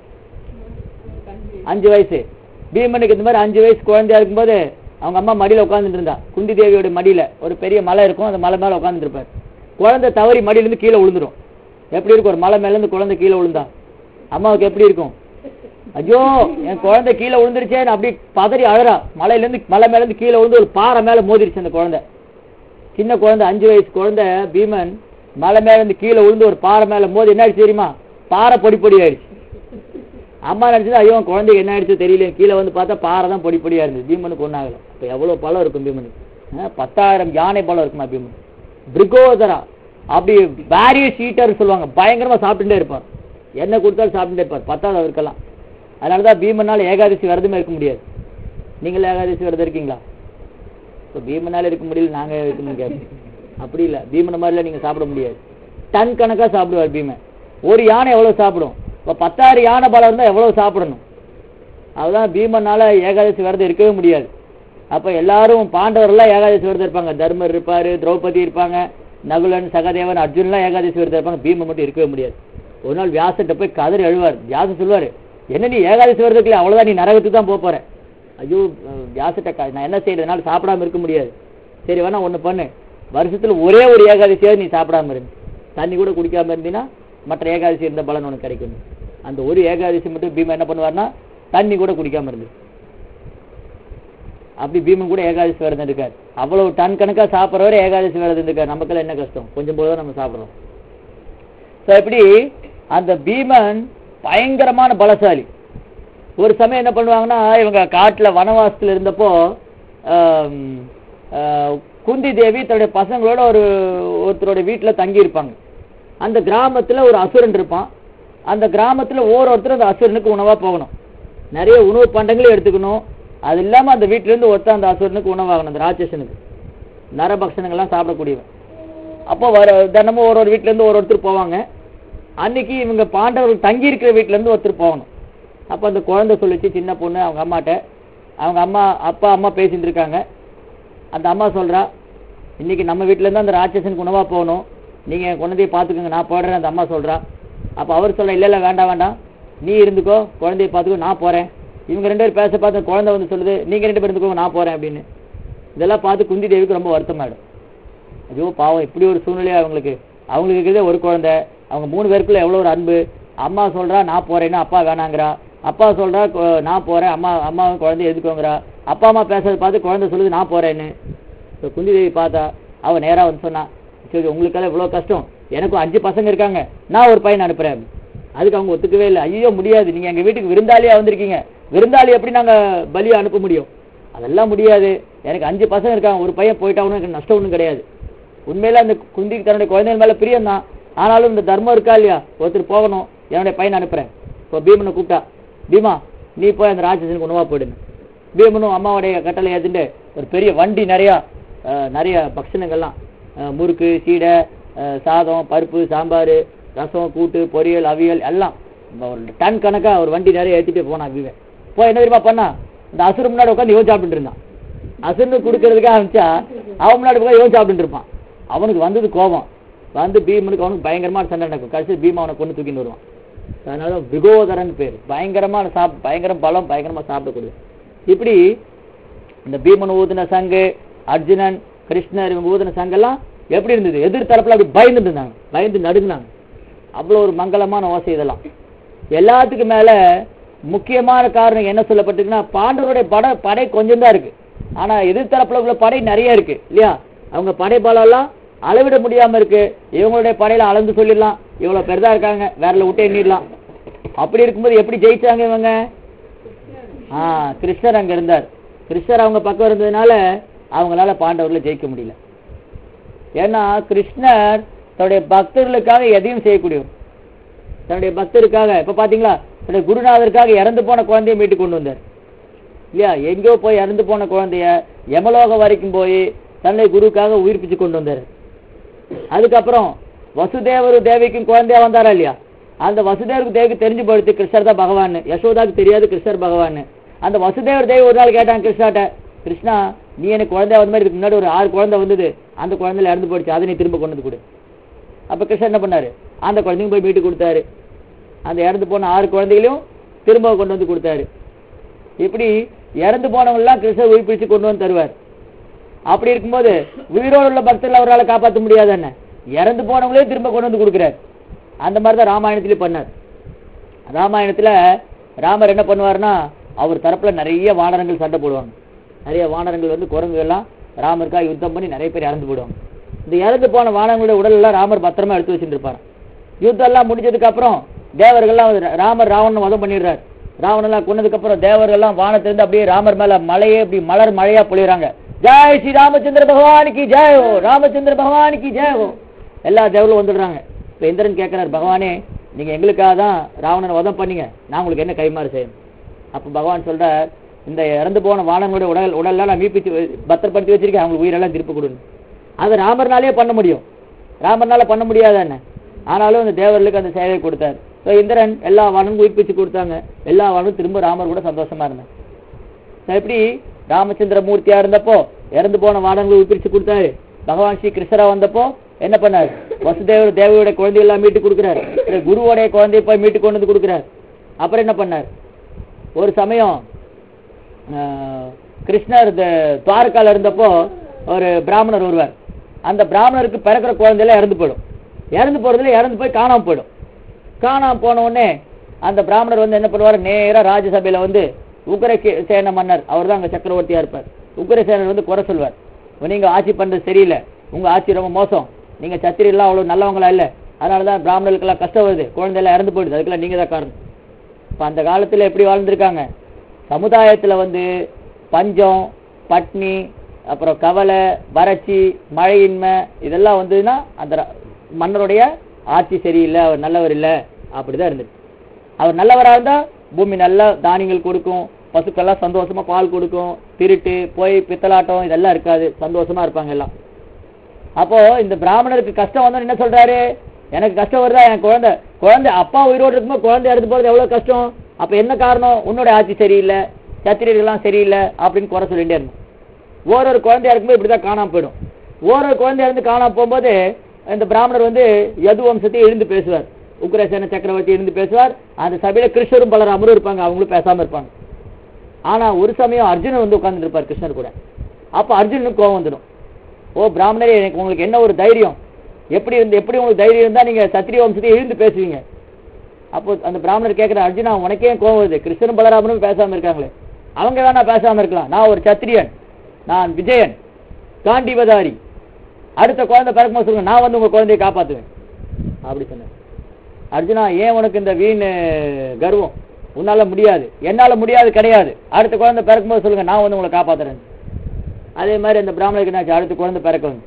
அஞ்சு வயசு பீமனுக்கு இந்த மாதிரி அஞ்சு வயசு குழந்தையா இருக்கும்போது அவங்க அம்மா மடியில உட்கார்ந்துட்டு இருந்தா குந்தி தேவியோட மடியில ஒரு பெரிய மலை இருக்கும் அந்த மலை மேல உட்கார்ந்துட்டு இருப்பார் குழந்தை தவறி மடியிலேருந்து கீழே விழுந்துரும் எப்படி இருக்கும் ஒரு மலை மேலேருந்து குழந்தை கீழே விழுந்தா அம்மாவுக்கு எப்படி இருக்கும் ஐயோ என் குழந்தை கீழே விழுந்துருச்சேன்னு அப்படி பதறி அழறா மலையிலேருந்து மலை மேலேருந்து கீழே விழுந்து ஒரு பாறை மேலே மோதிருச்சு அந்த குழந்தை சின்ன குழந்தை அஞ்சு வயசு குழந்தை பீமன் மலை மேல இருந்து கீழே விழுந்து ஒரு பாறை மேல மோதி என்ன ஆயிடுச்சு தெரியுமா பாறை பொடி பொடி ஆயிடுச்சு அம்மா நினைச்சது ஐயோ குழந்தைக்கு என்ன ஆயிடுச்சு தெரியல கீழே வந்து பார்த்தா பாறை தான் பொடி பொடியா இருந்தது பீமனுக்கு ஒன்றாகல இப்போ எவ்வளவு பழம் இருக்கும் பீமனுக்கு ஆ, பத்தாயிரம் யானை பழம் இருக்குமா பீமன் பிரிகோதரா அப்படி வேரியஸ் ஈட்டர் சொல்லுவாங்க பயங்கரமா சாப்பிட்டுட்டே இருப்பார் என்ன கொடுத்தாலும் சாப்பிட்டுட்டே இருப்பார் பத்தாவது அவருக்கெல்லாம் அதனால தான் பீமனால ஏகாதசி விரதமே இருக்க முடியாது நீங்கள் ஏகாதசி விரதம் இருக்கீங்களா இப்போ பீமனால இருக்க முடியல நாங்க இருக்க முடியாது அப்படி இல்ல பீமனை மாதிரிலாம் நீங்க சாப்பிட முடியாது டன் கணக்கா சாப்பிடுவார் பீமன் ஒரு யானை எவ்வளவு சாப்பிடும் இப்போ பத்தாயிரம் யானை பலம் இருந்தா எவ்வளவு சாப்பிடணும் அதுதான் பீமனால ஏகாதசி விரதம் இருக்கவே முடியாது அப்ப எல்லாரும் பாண்டவர்லாம் ஏகாதசி விரதம் இருப்பாங்க தர்மர் இருப்பாரு திரௌபதி இருப்பாங்க நகுலன் சகதேவன் அர்ஜுன்லாம் ஏகாதசி விரதம் இருப்பாங்க பீமன் மட்டும் இருக்கவே முடியாது ஒரு நாள் வியாசர்கிட்ட போய் கதறி எழுவார் வியாசர் சொல்லுவாரு என்ன நீ ஏகாதசி விரதத்துக்கு அவ்வளவுதான் நீ நரகத்துக்கு தான் போக போற ஐயோ அஹ், வியாசர்கிட்ட க- நான் என்ன செய்யறது என்னால சாப்பிடாம இருக்க முடியாது சரி வேணா ஒண்ணு பண்ணு வருஷத்துல ஒரே ஒரு ஏகாதசியாவது நீ சாப்பிடாம இருந்து தண்ணி கூட குடிக்காம இருந்தீன்னா மற்ற ஏகாதசி இருந்த பலன் உனக்கு கிடைக்கும் அந்த ஒரு ஏகாதசி மட்டும் பீமா என்ன பண்ணுவார்னா தண்ணி கூட குடிக்காம இருந்து அப்படி பீமன் கூட ஏகாதசி விரதம் இருக்கார் அவ்வளவு டன் கணக்கா சாப்பிட்றவரை ஏகாதசி விரதம் இருக்கார் நமக்கெல்லாம் என்ன கஷ்டம் கொஞ்சம் போது தான் நம்ம சாப்பிடுறோம் ஸோ இப்படி அந்த பீமன் பயங்கரமான பலசாலி ஒரு சமயம் என்ன பண்ணுவாங்கன்னா இவங்க காட்டுல வனவாசத்துல இருந்தப்போ ஆம், ஆ, குந்தி தேவி தன்னுடைய பசங்களோட ஒரு ஒருத்தரோட வீட்டுல தங்கி இருப்பாங்க அந்த கிராமத்துல ஒரு அசுரன் இருப்பான் அந்த கிராமத்துல ஒவ்வொருத்தரும் அந்த அசுரனுக்கு உணவா போகணும் நிறைய உணவு பண்டங்களும் எடுத்துக்கணும் அது இல்லாம அந்த வீட்டுல இருந்து ஒருத்தன் அந்த அசுரனுக்கு உணவாகணும் அந்த ராட்சசனுக்கு நரபக்ஷணங்கள்லாம் சாப்பிடக்கூடியவன் அப்போ வர தினமும் ஒரு ஒரு வீட்டுல இருந்து ஒரு ஒருத்தர் போவாங்க அன்னைக்கு இவங்க பாண்டவர்கள் தங்கி இருக்கிற வீட்டுல இருந்து ஒருத்தர் போகணும் அப்ப அந்த குழந்தை சொல்லுச்சு சின்ன பொண்ணு அவங்க அம்மாட்ட அவங்க அம்மா அப்பா அம்மா பேசிட்டு இருக்காங்க அந்த அம்மா சொல்றா இன்னைக்கு நம்ம வீட்டுல இருந்து அந்த ராட்சசனுக்கு உணவா போகணும் நீங்க என் குழந்தைய பாத்துக்கோங்க நான் போடுறேன் அந்த அம்மா சொல்றா அப்ப அவர் சொல்ற இல்ல இல்ல வேண்டாம் வேண்டாம் நீ இருந்துக்கோ குழந்தைய பாத்துக்கோ நான் போறேன் இவங்க ரெண்டு பேரும் பேச பார்த்து அந்த குழந்தை வந்து சொல்லுது நீங்க ரெண்டு பேரும் இருந்துக்கோங்க நான் போறேன் அப்படின்னு இதெல்லாம் பார்த்து குந்தி தேவிக்கு ரொம்ப வருத்தமாயிடும் ஐயோ பாவம் இப்படி ஒரு சூழ்நிலையா அவங்களுக்கு அவங்களுக்கு இருக்கிறதே ஒரு குழந்தை அவங்க மூணு பேருக்குள்ள எவ்வளவு ஒரு அன்பு அம்மா சொல்றா நான் போறேன்னு அப்பா வேணாங்கிறா அப்பா சொல்றா கொ- நான் போறேன் அம்மா அம்மாவும் குழந்தைய எதுக்கோங்கிறா அப்பா அம்மா பேசுறத பார்த்து குழந்தை சொல்லுது நான் போறேன்னு இப்போ குந்தி தேவி பார்த்தா அவ நேரா வந்து சொன்னா சரி உங்களுக்கெல்லாம் இவ்வளவு கஷ்டம் எனக்கும் அஞ்சு பசங்க இருக்காங்க நான் ஒரு பையன் அனுப்புறேன் அப்படி. அதுக்கு அவங்க ஒத்துக்கவே இல்லை ஐயோ முடியாது நீங்க எங்க வீட்டுக்கு விருந்தாளியா வந்திருக்கீங்க விருந்தாளி எப்படி நாங்க பலியை அனுப்ப முடியும் அதெல்லாம் முடியாது எனக்கு அஞ்சு பசங்க இருக்காங்க ஒரு பையன் போயிட்டாவும் எனக்கு நஷ்டம் ஒன்றும் கிடையாது உண்மையில அந்த குந்திக்கு தன்னுடைய குழந்தைகள் மேல பிரியம் தான் ஆனாலும் இந்த தர்மம் இருக்கா இல்லையா ஒருத்தர் போகணும் என்னுடைய பையனை அனுப்புறேன் இப்போ பீமனை கூப்பிட்டா பீமா நீ போய் அந்த ராட்சசனுக்கு உணவா போயிடுங்க பீமனும் அம்மாவுடைய கட்டளை ஏத்துட்டு ஒரு பெரிய வண்டி நிறைய அஹ், நிறைய பக்ஷணங்கள்லாம் அஹ், முறுக்கு சீடை அஹ், சாதம் பருப்பு சாம்பார் ரசம் கூட்டு பொரியல் அவியல் எல்லாம் ஒரு டன் கணக்கா ஒரு வண்டி நிறைய ஏத்திட்டு போனான் பீமன் போய் என்ன தெரியுமா பண்ணா இந்த அசுரம் முன்னாடி உட்காந்து இவன் சாப்பிட்டுட்டு இருந்தான் அசுரனு கொடுக்கறதுக்காக அனுப்பிச்சா அவன் முன்னாடி போய் இவன் சாப்பிட்டுட்டு இருப்பான் அவனுக்கு வந்தது கோபம் வந்து பீமனுக்கு அவனுக்கு பயங்கரமான சண்டை நடக்கும் கடைசி பீமா அவனை கொண்டு தூக்கின்னு வருவான் அதனால விகோதரன் பேர் பயங்கரமான சாப் பயங்கர பலம் பயங்கரமா சாப்பிடக்கூடிய இப்படி இந்த பீமன் ஊதின சங்கு அர்ஜுனன் கிருஷ்ணர் இவங்க ஊதின சங்கெல்லாம் எப்படி இருந்தது எதிர் தரப்புல அப்படி பயந்துட்டு இருந்தாங்க பயந்து நடுங்கினாங்க அவ்வளவு ஒரு மங்களமான ஓசை இதெல்லாம் எல்லாத்துக்கும் மேல முக்கியமான காரணம் என்ன சொல்லப்பட்டிருக்குன்னா பாண்டவருடைய பட படை கொஞ்சம் தான் இருக்கு ஆனா எதிர்த்தரப்புல உள்ள படை நிறைய இருக்கு இல்லையா அவங்க படை பலம் எல்லாம் அளவிட முடியாம இருக்கு இவங்களுடைய படையில அளந்து சொல்லிடலாம் இவ்வளவு பெரிதா இருக்காங்க வேறல விட்டு எண்ணிடலாம் அப்படி இருக்கும்போது எப்படி ஜெயிச்சாங்க இவங்க ஆ கிருஷ்ணர் அங்க இருந்தார் கிருஷ்ணர் அவங்க பக்கம் இருந்ததுனால அவங்களால பாண்டவர்களை ஜெயிக்க முடியல ஏன்னா கிருஷ்ணர் தன்னுடைய பக்தர்களுக்காக எதையும் செய்யக்கூடியவர் தன்னுடைய பக்தருக்காக இப்ப பாத்தீங்களா தன்னுடைய குருநாதருக்காக இறந்து போன குழந்தைய மீட்டு கொண்டு வந்தார் இல்லையா எங்கேயோ போய் இறந்து போன குழந்தைய யமலோகம் வரைக்கும் போய் தன்னுடைய குருவுக்காக உயிர்ப்பிச்சு கொண்டு வந்தார் அதுக்கப்புறம் வசுதேவரு தேவிக்கும் குழந்தையா வந்தாரா இல்லையா அந்த வசுதேவருக்கு தேவிக்கு தெரிஞ்சு போயிடுத்து கிருஷ்ணர் தான் பகவான் யசோதாக்கு தெரியாது கிருஷ்ணர் பகவான் அந்த வசுதேவர் தேவி ஒரு நாள் கேட்டாங்க கிருஷ்ணாட்ட கிருஷ்ணா நீ எனக்கு குழந்தையா வந்த மாதிரி இதுக்கு முன்னாடி ஒரு ஆறு குழந்தை வந்தது அந்த குழந்தையில இறந்து போயிடுச்சு அதை நீ திரும்ப கொண்டு வந்து கொடு அப்ப கிருஷ்ணன் என்ன பண்ணாரு அந்த குழந்தையும் போய் மீட்டு கொடுத்தாரு அந்த இறந்து போன ஆறு குழந்தைகளையும் திரும்ப கொண்டு வந்து கொடுத்தாரு இப்படி இறந்து போனவங்க எல்லாம் கிருஷ்ணர் உயிர்ப்பிச்சு கொண்டு வந்து தருவார் அப்படி இருக்கும்போது உயிரோடு உள்ள பக்தர்கள் அவரால் காப்பாற்ற முடியாது என்ன இறந்து போனவங்களே திரும்ப கொண்டு வந்து கொடுக்குறாரு அந்த மாதிரி தான் ராமாயணத்திலே பண்ணார் ராமாயணத்துல ராமர் என்ன பண்ணுவாருன்னா அவர் தரப்புல நிறைய வானரங்கள் சண்டை போடுவாங்க நிறைய வானரங்கள் வந்து குரங்கு எல்லாம் ராமருக்காக யுத்தம் பண்ணி நிறைய பேர் இறந்து போடுவாங்க இந்த இறந்து போன வானரங்களுடைய உடல் எல்லாம் ராமர் பத்திரமா எடுத்து வச்சுட்டு இருப்பாரு யுத்தம் எல்லாம் முடிஞ்சதுக்கு அப்புறம் தேவர்கள்லாம் வந்து ராமர் ராவணன் வதம் பண்ணிடுறாரு ராவணன் எல்லாம் கொன்னதுக்கு அப்புறம் தேவர்கள்லாம் வானத்திலிருந்து அப்படியே ராமர் மேல மலையே இப்படி மலர் மழையா பொழியறாங்க ஜெய் ஸ்ரீ ராமச்சந்திர பகவானுக்கு ஜெய் ஹோ ராமச்சந்திர பகவானுக்கு ஜெய் ஹோ எல்லா தேவர்களும் வந்துடுறாங்க இப்ப இந்திரன் கேட்கிறார் பகவானே நீங்க எங்களுக்காக தான் ராவணனை வதம் பண்ணீங்க நான் உங்களுக்கு என்ன கைமாறு செய்யணும் அப்ப பகவான் சொல்றார் இந்த இறந்து போன வானங்களுடைய உடல் உடல்லாம் நான் மீப்பிச்சு வ- பத்திரப்படுத்தி வச்சிருக்கேன் அவங்களுக்கு உயிரெல்லாம் திருப்பி கொடுங்க அதை ராமர்னாலே பண்ண முடியும் ராமர்னால பண்ண முடியாத என்ன ஆனாலும் அந்த தேவர்களுக்கு அந்த சேவையை கொடுத்தார் ஸோ இந்திரன் எல்லா வானும் உயிர்ப்பிச்சு கொடுத்தாங்க எல்லா வானும் திரும்ப ராமர் கூட சந்தோஷமா இருந்தாங்க So, எப்படி ராமச்சந்திர மூர்த்தியா இருந்தப்போ இறந்து போன வானங்களை உயிர்ப்பிச்சு கொடுத்தாரு பகவான் ஸ்ரீ கிருஷ்ணரா வந்தப்போ என்ன பண்ணார் வசுதேவர் தேவையோட குழந்தையெல்லாம் மீட்டு கொடுக்குறாரு அப்புறம் குருவோடைய குழந்தைய போய் மீட்டு கொண்டு வந்து கொடுக்குறாரு அப்புறம் என்ன பண்ணார் ஒரு சமயம் ஆஹ், கிருஷ்ணர் இந்த துவாரகால இருந்தப்போ ஒரு பிராமணர் வருவார் அந்த பிராமணருக்கு பிறக்கிற குழந்தையெல்லாம் இறந்து போயிடும் இறந்து போறதுல இறந்து போய் காணாம போயிடும் காணாம போன உடனே அந்த பிராமணர் வந்து என்ன பண்ணுவார் நேரா ராஜ்யசபையில வந்து உக்ரசே- சேன மன்னர் அவர் தான் அங்க சக்கரவர்த்தியா இருப்பார் உக்ரசேனர் வந்து குறை சொல்வார் நீங்க ஆட்சி பண்றது சரியில்லை உங்க ஆட்சி ரொம்ப மோசம் நீங்க சத்திரி எல்லாம் அவ்வளவு நல்லவங்களா இல்ல அதனாலதான் பிராமணர்களுக்கெல்லாம் கஷ்டம் வருது குழந்தை எல்லாம் இறந்து போயிடுது அதுக்கெல்லாம் நீங்க தான் காரணம் இப்ப அந்த காலத்துல எப்படி வாழ்ந்திருக்காங்க சமுதாயத்துல வந்து பஞ்சம் பட்னி அப்புறம் கவலை வறட்சி மழையின்மை இதெல்லாம் வந்ததுன்னா அந்த ர- மன்னருடைய ஆட்சி சரியில்லை அவர் நல்லவர் இல்லை அப்படிதான் இருந்துச்சு அவர் நல்லவரா இருந்தா பூமி நல்லா தானியங்கள் கொடுக்கும் பசுக்கெல்லாம் சந்தோஷமா பால் கொடுக்கும் திருட்டு போய் பித்தலாட்டம் இதெல்லாம் இருக்காது சந்தோஷமா இருப்பாங்க எல்லாம் அப்போ இந்த பிராமணருக்கு கஷ்டம் வந்தோன்னு என்ன சொல்றாரு எனக்கு கஷ்டம் வருதா என் குழந்தை குழந்தை அப்பா உயிரோடு இருக்கும்போது குழந்தை இறந்து போறது எவ்வளவு கஷ்டம் அப்ப என்ன காரணம் உன்னோட ஆட்சி சரியில்லை சத்திரியர்கள்லாம் சரியில்லை அப்படின்னு குறை சொல்லிட்டே இருந்தோம் ஓரொரு குழந்தையா இருக்கும்போது இப்படிதான் காணாம போயிடும் ஓரொரு குழந்தையா இருந்து காணாம போகும்போது இந்த பிராமணர் வந்து யது வம்சத்தை எழுந்து பேசுவார் உக்ரசேன சக்கரவர்த்தி எழுந்து பேசுவார் அந்த சபையில கிருஷ்ணரும் பலராமரும் இருப்பாங்க அவங்களும் பேசாம இருப்பாங்க ஆனா ஒரு சமயம் அர்ஜுனன் வந்து உட்கார்ந்து இருப்பார் கிருஷ்ணர் கூட அப்ப அர்ஜுனனுக்கு கோவம் வந்துடும் ஓ பிராமணரே எனக்கு உங்களுக்கு என்ன ஒரு தைரியம் எப்படி இருந்து எப்படி உங்களுக்கு தைரியம் இருந்தா நீங்க சத்திரிய வம்சத்தை எழுந்து பேசுவீங்க அப்போ அந்த பிராமணர் கேட்கிற அர்ஜுனா உனக்கே ஏன் கோவம் வருது கிருஷ்ணன் பலராமனும் பேசாம இருக்காங்களே அவங்க வேணா பேசாம இருக்கலாம் நான் ஒரு சத்திரியன் நான் விஜயன் காண்டிவதாரி அடுத்த குழந்தை பிறக்கும்போது சொல்லுங்க நான் வந்து உங்க குழந்தையை காப்பாத்துவேன் அப்படி சொன்னேன் அர்ஜுனா ஏன் உனக்கு இந்த வீண் கர்வம் உன்னால முடியாது என்னால முடியாது கிடையாது அடுத்த குழந்தை பிறக்கும்போது சொல்லுங்க நான் வந்து உங்களை காப்பாத்துறேன் அதே மாதிரி அந்த பிராமணருக்கு என்னாச்சு அடுத்த குழந்தை பிறக்கும்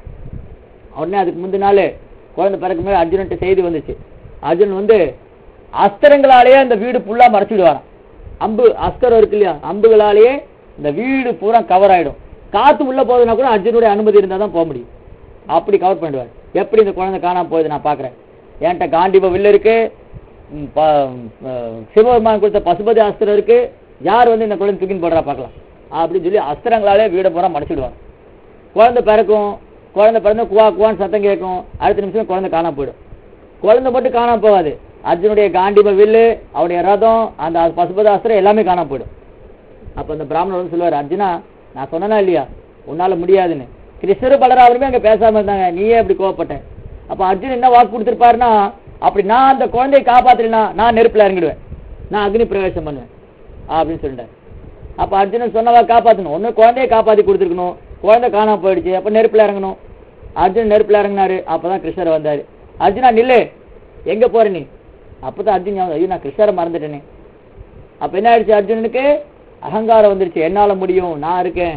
உடனே அதுக்கு முந்தின நாள் குழந்தை பிறக்கும் போது அர்ஜுனன்ட்ட செய்தி வந்துச்சு அர்ஜுன் வந்து அஸ்திரங்களாலேயே அந்த வீடு ஃபுல்லா மறைச்சிடுவாராம் அம்பு அஸ்திரம் இருக்கு இல்லையா அம்புகளாலேயே இந்த வீடு பூரா கவர் ஆயிடும் காத்து உள்ள போகுதுன்னா கூட அர்ஜுனுடைய அனுமதி இருந்தா தான் போக முடியும் அப்படி கவர் பண்ணிடுவார் எப்படி இந்த குழந்தை காணாம போகுது நான் பாக்குறேன் என்கிட்ட காண்டிப வில்லு இருக்கு ம், ப- அஹ், சிவபெருமான் கொடுத்த பசுபதி அஸ்திரம் இருக்கு யார் வந்து இந்த குழந்தை தூக்கின்னு போடுறா பார்க்கலாம் அப்படின்னு சொல்லி அஸ்திரங்களாலே வீடை பூரா மறைச்சிடுவார் குழந்தை பிறக்கும் குழந்தை பிறந்து குவா குவான்னு சத்தம் கேட்கும் அடுத்த நிமிஷம் குழந்தை காணாம போயிடும் குழந்தை மட்டும் காணாம போகாது அர்ஜுனுடைய காண்டிப வில்லு அவருடைய ரதம் அந்த பசுபதாஸ்திரம் எல்லாமே காணாம போயிடும் அப்ப அந்த பிராமணர் வந்து சொல்லுவார் அர்ஜுனா நான் சொன்னனா இல்லையா உன்னால முடியாதுன்னு கிருஷ்ணர் பலராமருமே அங்க பேசாம இருந்தாங்க நீயே அப்படி கோவப்பட்ட அப்ப அர்ஜுன் என்ன வாக்கு கொடுத்திருப்பாருன்னா அப்படி நான் அந்த குழந்தையை காப்பாத்தலைன்னா நான் நெருப்புல இறங்கிடுவேன் நான் அக்னி பிரவேசம் பண்ணுவேன் அப்படின்னு சொல்லிட்டார் அப்ப அர்ஜுனன் சொன்னவா காப்பாத்தணும் ஒண்ணு குழந்தைய காப்பாத்தி கொடுத்துருக்கணும் குழந்தை காணாம போயிடுச்சு அப்ப நெருப்புல இறங்கணும் அர்ஜுன் நெருப்புல இறங்கினாரு அப்பதான் கிருஷ்ணர் வந்தாரு அர்ஜுனா நில்லு எங்க போற நீ அப்பதான் அர்ஜுன் ஞாபகம், ஐயோ நான் கிருஷ்ணரை மறந்துட்டேனே அப்ப என்ன ஆயிடுச்சு அர்ஜுனனுக்கு அகங்காரம் வந்துருச்சு என்னால முடியும் நான் இருக்கேன்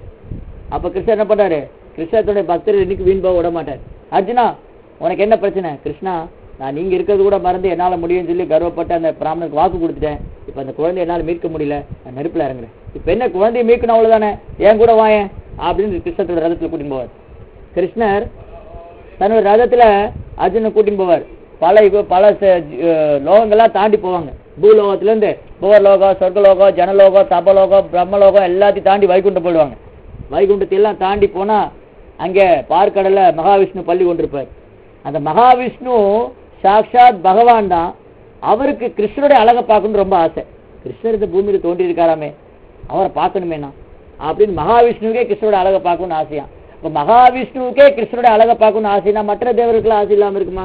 அப்ப கிருஷ்ணர் என்ன பண்றாரு கிருஷ்ணத்துடைய பக்தர்கள் இன்னைக்கு வீண் போக விட மாட்டார் அர்ஜுனா உனக்கு என்ன பிரச்சனை கிருஷ்ணா நான் நீங்க இருக்கிறது கூட மறந்து என்னால முடியும்னு சொல்லி கர்வப்பட்டு அந்த பிராமணனுக்கு வாக்கு கொடுத்துட்டேன் இப்ப அந்த குழந்தைய என்னால மீட்க முடியல நான் நெருப்புல இறங்குறேன் இப்ப என்ன குழந்தைய மீட்கணும் அவ்வளவுதானே என் கூட வாயேன் அப்படின்னு கிருஷ்ணத்தோட ரதத்துல கூட்டின்னு போவார் கிருஷ்ணர் தன்னோட ரதத்துல அர்ஜுனை கூட்டின்னு போவார் பல யுக- பல ச- அஹ் லோகங்கள்லாம் தாண்டி போவாங்க பூலோகத்துல இருந்து புவர்லோகம் சொர்க்கலோகம் ஜனலோகம் தபலோகம் பிரம்மலோகம் எல்லாத்தையும் தாண்டி வைகுண்டம் போயிடுவாங்க வைகுண்டத்தை எல்லாம் தாண்டி போனா அங்க பார்க்கடல மகாவிஷ்ணு பள்ளி கொண்டிருப்பார் அந்த மகாவிஷ்ணு சாக்ஷாத் பகவான் தான் அவருக்கு கிருஷ்ணருடைய அழகை பார்க்கணும்னு ரொம்ப ஆசை கிருஷ்ணர் இந்த பூமியில தோன்றி இருக்காராமே அவரை பார்க்கணுமேனா அப்படின்னு மகாவிஷ்ணுவுக்கே கிருஷ்ணரோட அழகை பார்க்கணும்னு ஆசையா இப்ப மகாவிஷ்ணுவுக்கே கிருஷ்ணருடைய அழகை பார்க்கணும்னு ஆசைனா மற்ற தேவர்களுக்கு ஆசை இல்லாம இருக்குமா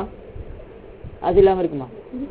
ஆசை இல்லாம இருக்குமா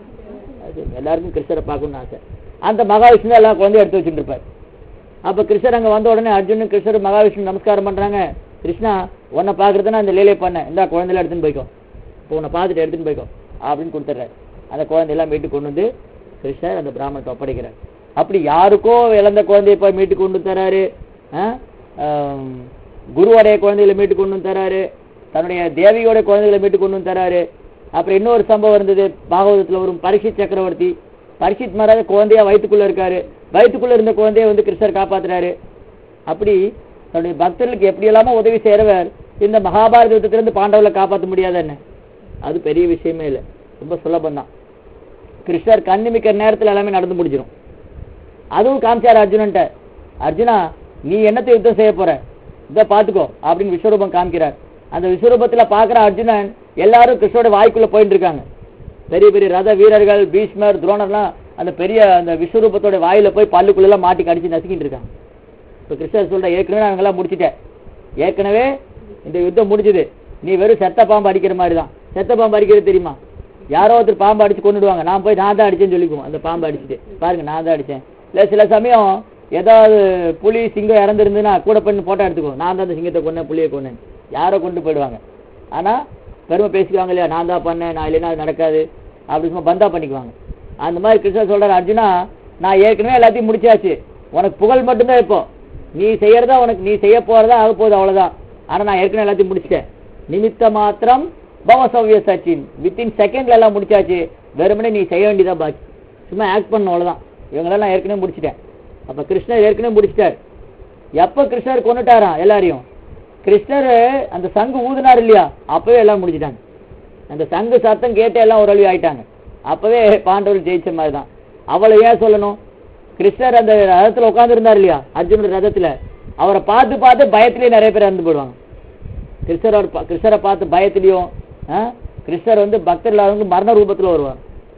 அது எல்லாருக்கும் கிருஷ்ணரை பார்க்கணும்னு ஆசை அந்த மகாவிஷ்ணு எல்லாம் குழந்தை எடுத்து வச்சுட்டு இருப்பார் அப்ப கிருஷ்ணர் அங்க வந்த உடனே அர்ஜுனன் கிருஷ்ணர் மகாவிஷ்ணு நமஸ்காரம் பண்றாங்க கிருஷ்ணா உன்னை பாக்குறதுனா அந்த லீலை பண்ண இந்த குழந்தைல எடுத்துன்னு போய்க்கோ இப்போ உன்னை பார்த்துட்டு எடுத்துன்னு போய்க்கோ அப்படின்னு கொடுத்துட்றாரு அந்த குழந்தையெல்லாம் மீட்டு கொண்டு வந்து கிருஷ்ணர் அந்த பிராமணத்தை ஒப்படைக்கிறார் அப்படி யாருக்கோ இழந்த குழந்தைய போய் மீட்டு கொண்டு வந்து தராரு ஆ? ஆம், குருவோடைய குழந்தைகளை மீட்டு கொண்டு வந்து தராரு தன்னுடைய தேவியோட குழந்தைகளை மீட்டு கொண்டு வந்து தராரு அப்புறம் இன்னொரு சம்பவம் இருந்தது பாகவதத்துல வரும் பரிசித் சக்கரவர்த்தி பரிசித் மகாராஜ குழந்தையா வயித்துக்குள்ள இருக்காரு வயித்துக்குள்ள இருந்த குழந்தைய வந்து கிருஷ்ணர் காப்பாத்துறாரு அப்படி தன்னுடைய பக்தர்களுக்கு எப்படி எல்லாமோ உதவி செய்யறவர் இந்த மகாபாரத யுத்தத்திலிருந்து பாண்டவர்களை காப்பாற்ற முடியாத என்ன அது பெரிய விஷயமே இல்லை ரொம்ப சுலபம் தான் கிருஷ்ணர் கண்ணிமிக்கிற நேரத்துல எல்லாமே நடந்து முடிஞ்சிடும் அதுவும் காமிச்சார் அர்ஜுனன்ட்ட அர்ஜுனா நீ என்னத்தை யுத்தம் செய்ய போற இதை பாத்துக்கோ அப்படின்னு விஸ்வரூபம் காமிக்கிறார் அந்த விஸ்வரூபத்துல பாக்குற அர்ஜுனன் எல்லாரும் கிருஷ்ணோட வாய்க்குள்ள போயிட்டு இருக்காங்க பெரிய பெரிய ரத வீரர்கள் பீஷ்மர் துரோணர்லாம் அந்த பெரிய அந்த விஸ்வரூபத்தோட வாயில போய் பல்லுக்குள்ள எல்லாம் மாட்டி கடிச்சு நசுக்கிட்டு இருக்காங்க இப்ப கிருஷ்ணர் சொல்ற ஏற்கனவே நான் எல்லாம் முடிச்சிட்டேன் ஏற்கனவே இந்த யுத்தம் முடிஞ்சது நீ வெறும் செத்த பாம்பு அடிக்கிற மாதிரி தான் செத்த பாம்பு அடிக்கிறது தெரியுமா யாரோ ஒருத்தர் பாம்பு அடிச்சு கொண்டுடுவாங்க நான் போய் நான் தான் அடிச்சேன்னு சொல்லிக்குவோம் அந்த பாம்பு அடிச்சுட்டு பாருங்க நான் தான் அடிச்சேன் இல்ல சில சமயம் ஏதாவது புலி சிங்கம் இறந்துருந்துன்னா கூட பண்ணி போட்டோ எடுத்துக்கோ நான் தான் அந்த சிங்கத்தை கொன்னேன் புலியை கொன்னேன் யாரோ கொண்டு போயிடுவாங்க ஆனா பெருமை பேசிக்குவாங்க இல்லையா நான் தான் பண்ணேன் நான் இல்லைன்னா அது நடக்காது அப்படி சும்மா பந்தா பண்ணிக்குவாங்க அந்த மாதிரி கிருஷ்ணர் சொல்றாரு அர்ஜுனா நான் ஏற்கனவே எல்லாத்தையும் முடிச்சாச்சு உனக்கு புகழ் மட்டும்தான் இப்போ நீ செய்யறதா உனக்கு நீ செய்ய போறதா ஆக போகுது அவ்வளவுதான் ஆனா நான் ஏற்கனவே எல்லாத்தையும் முடிச்சிட்டேன் நிமித்த மாத்திரம் பவசவ்ய சச்சின் வித்தின் செகண்ட்ல எல்லாம் முடிச்சாச்சு வெறுமனே நீ செய்ய வேண்டியதா பாக்கி சும்மா ஆக்ட் பண்ண அவ்வளவுதான் இவங்களெல்லாம் நான் ஏற்கனவே முடிச்சிட்டேன் அப்ப கிருஷ்ணர் ஏற்கனவே முடிச்சிட்டார் எப்ப கிருஷ்ணர் கொண்டுட்டாராம் எல்லாரையும் கிருஷ்ணர் அந்த சங்கு ஊதுனார் இல்லையா அப்பவே எல்லாம் முடிச்சிட்டாங்க அந்த சங்கு சத்தம் கேட்டு எல்லாம் ஒரு வழி ஆயிட்டாங்க அப்பவே பாண்டவர் ஜெயிச்ச மாதிரி தான் அவளை ஏன் சொல்லணும் கிருஷ்ணர் அந்த ரதத்துல உட்கார்ந்து இருந்தார் இல்லையா அர்ஜுனோட ரதத்துல அவரை பார்த்து பார்த்து பயத்திலேயே நிறைய பேர் இறந்து போயிடுவாங்க கிருஷ்ணர் கிருஷ்ணரை பார்த்து பயத்திலையும் ஆ, கிருஷ்ணர் வந்து பக்தர் இல்லாதவங்க மரண ரூபத்துல வருவார்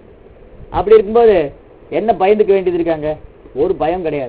அப்படி இருக்கும்போது என்ன பயந்துக்க வேண்டியது இருக்காங்க ஒரு பயம் கிடையாது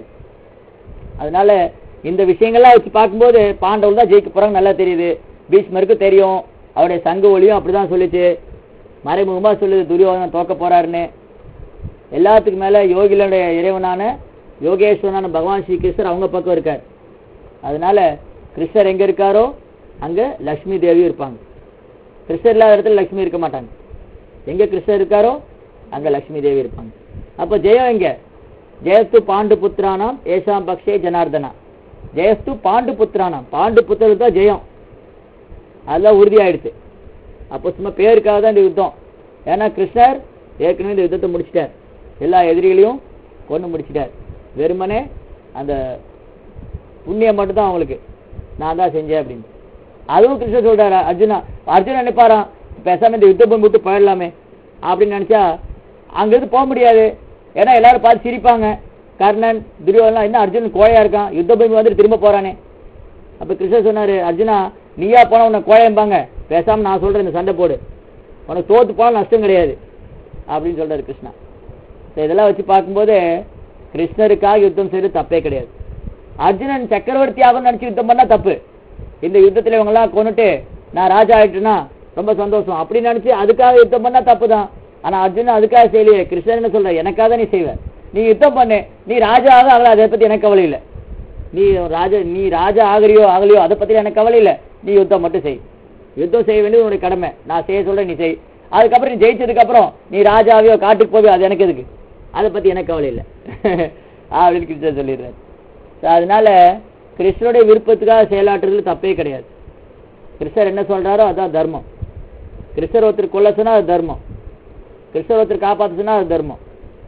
அதனால இந்த விஷயங்கள்லாம் வச்சு பார்க்கும்போது பாண்டவர் தான் ஜெயிக்க போறாங்க நல்லா தெரியுது பீஷ்மருக்கு தெரியும் அவருடைய சங்க ஒளியும் அப்படிதான் சொல்லிச்சு மறைமுகமா சொல்லுது துரியோதனன் தோக்க போறாருன்னு எல்லாத்துக்கும் மேல யோகிகளுடைய இறைவனான யோகேஸ்வரனான பகவான் ஸ்ரீ கிருஷ்ணர் அவங்க பக்கம் இருக்கார் அதனால கிருஷ்ணர் எங்க இருக்காரோ அங்க லக்ஷ்மி தேவியும் இருப்பாங்க கிருஷ்ணர் இல்லாத இடத்துல லக்ஷ்மி இருக்க மாட்டாங்க எங்க கிருஷ்ணர் இருக்காரோ அங்க லக்ஷ்மி தேவி இருப்பாங்க அப்ப ஜெயம் எங்க ஜெயஸ்து பாண்டு புத்திரானாம் ஏஷாம் பக்ஷே ஜனார்தனா ஜெயஸ்து பாண்டு புத்திரானாம் பாண்டு புத்திரருக்கு தான் ஜெயம் அதெல்லாம் உறுதியாயிடுச்சு அப்போ சும்மா பேருக்காக தான் இந்த யுத்தம் ஏன்னா கிருஷ்ணர் ஏற்கனவே இந்த யுத்தத்தை முடிச்சிட்டார் எல்லா எதிரிகளையும் கொண்டு முடிச்சிட்டார் வெறுமனே அந்த புண்ணியம் மட்டும் தான் அவங்களுக்கு நான் தான் செஞ்சேன் அப்படின்னு அதுவும் கிருஷ்ணர் சொல்றாரு அர்ஜுனா அர்ஜுனா நினைப்பாராம் பேசாம இந்த யுத்த பூமி விட்டு போயிடலாமே அப்படின்னு நினைச்சா அங்கிருந்து போக முடியாது ஏன்னா எல்லாரும் பார்த்து சிரிப்பாங்க கர்ணன் துரியோதனன் என்ன அர்ஜுனன் கோழையா இருக்கான் யுத்த பூமி வந்துட்டு திரும்ப போறானே அப்ப கிருஷ்ணர் சொன்னாரு அர்ஜுனா நீயா போனா உன்னை கோழைம்பாங்க பேசாம நான் சொல்றேன் இந்த சண்டை போடு உனக்கு தோத்து போனா நஷ்டம் கிடையாது அப்படின்னு சொல்றாரு கிருஷ்ணா So இதெல்லாம் வச்சு பார்க்கும்போது கிருஷ்ணருக்காக யுத்தம் செய்யறது தப்பே கிடையாது அர்ஜுனன் சக்கரவர்த்தி ஆகும் நினைச்சு யுத்தம் பண்ணா தப்பு இந்த யுத்தத்துல இவங்க எல்லாம் கொண்டுட்டு நான் ராஜா ஆயிட்டுனா ரொம்ப சந்தோஷம் அப்படி நினைச்சு அதுக்காக யுத்தம் பண்ணா தப்பு தான் ஆனா அர்ஜுனன் அதுக்காக செய்யலையே கிருஷ்ணன் என்ன சொல்ற எனக்காக தான் நீ செய்வ நீ யுத்தம் பண்ணு நீ ராஜா ஆக ஆகல அதை பத்தி எனக்கு கவலை இல்லை நீ ராஜா நீ ராஜா ஆகறியோ ஆகலையோ அதை பத்தி எனக்கு கவலை இல்லை நீ யுத்தம் மட்டும் செய் யுத்தம் செய்ய வேண்டியது உன்னுடைய கடமை நான் செய்ய சொல்றேன் நீ செய் அதுக்கப்புறம் நீ ஜெயிச்சதுக்கு அப்புறம் நீ ராஜாவையோ காட்டுக்கு போவியோ அது எனக்கு எதுக்கு அதை பத்தி எனக்கு கவலை இல்லை அப்படின்னு கிருஷ்ணர் சொல்லிடுறாரு So, அதனால கிருஷ்ணருடைய விருப்பத்துக்காக செயலாற்றுறது தப்பே கிடையாது கிருஷ்ணர் என்ன சொல்றாரோ அதான் தர்மம் கிருஷ்ணர் ஒருத்தர் கொல்ல சொன்னா அது தர்மம் கிருஷ்ணர் ஒருத்தர் காப்பாத்த சொன்னா அது தர்மம்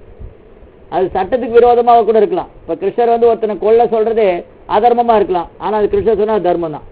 அது சட்டத்துக்கு விரோதமாக கூட இருக்கலாம் இப்ப கிருஷ்ணர் வந்து ஒருத்தனை கொல்ல சொல்றது அதர்மமா இருக்கலாம் ஆனா அது கிருஷ்ணர் சொன்னா அது தர்மம் தான்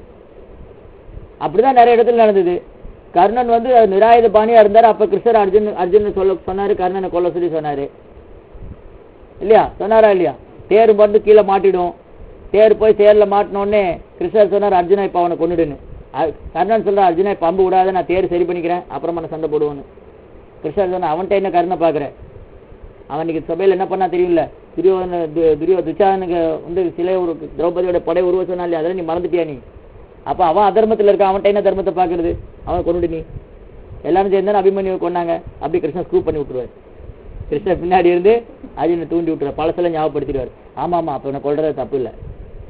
அப்படிதான் நிறைய இடத்துல நடந்தது கர்ணன் வந்து அது நிராயுத பாணியா இருந்தாரு அப்ப கிருஷ்ணர் அர்ஜுன் அர்ஜுன் சொல்ல சொன்னாரு கர்ணனை கொல்ல சொல்லி சொன்னாரு இல்லையா சொன்னாரா இல்லையா தேர் மட்டும் கீழே மாட்டிடும் தேர் போய் தேர்ல மாட்டின உடனே கிருஷ்ணர் சொன்னார் அர்ஜுனா இப்ப அவனை கொண்டுடுன்னு அ- கர்ணன் சொல்ற அர்ஜுனா இப்ப அம்பு விடாத நான் தேர் சரி பண்ணிக்கிறேன் அப்புறமா நான் சண்டை போடுவேன்னு கிருஷ்ணர் சொன்ன அவன்கிட்ட என்ன கருணை பாக்குறேன் அவன் இன்னைக்கு சபையில என்ன பண்ணா தெரியும்ல துரியோதன து- துரியோ துச்சாதனுக்கு வந்து சிலை ஒரு திரௌபதியோட படை உருவ சொன்னா இல்லையா அதெல்லாம் நீ மறந்துட்டியா நீ அப்ப அவன் அதர்மத்துல இருக்கான் அவன்கிட்ட என்ன தர்மத்தை பாக்குறது அவன் கொண்டுட்டு நீ எல்லாரும் சேர்ந்து அபிமன்யு கொண்டாங்க அப்படி கிருஷ்ணன் ஸ்கூப் பண்ணி விட்டுருவாரு கிருஷ்ணர் பின்னாடி இருந்து அர்ஜுனை தூண்டி விட்டுருவார் பழசெல்லாம் ஞாபகப்படுத்திடுவார் ஆமா ஆமா அப்ப உன்னை கொள்றது தப்பு இல்லை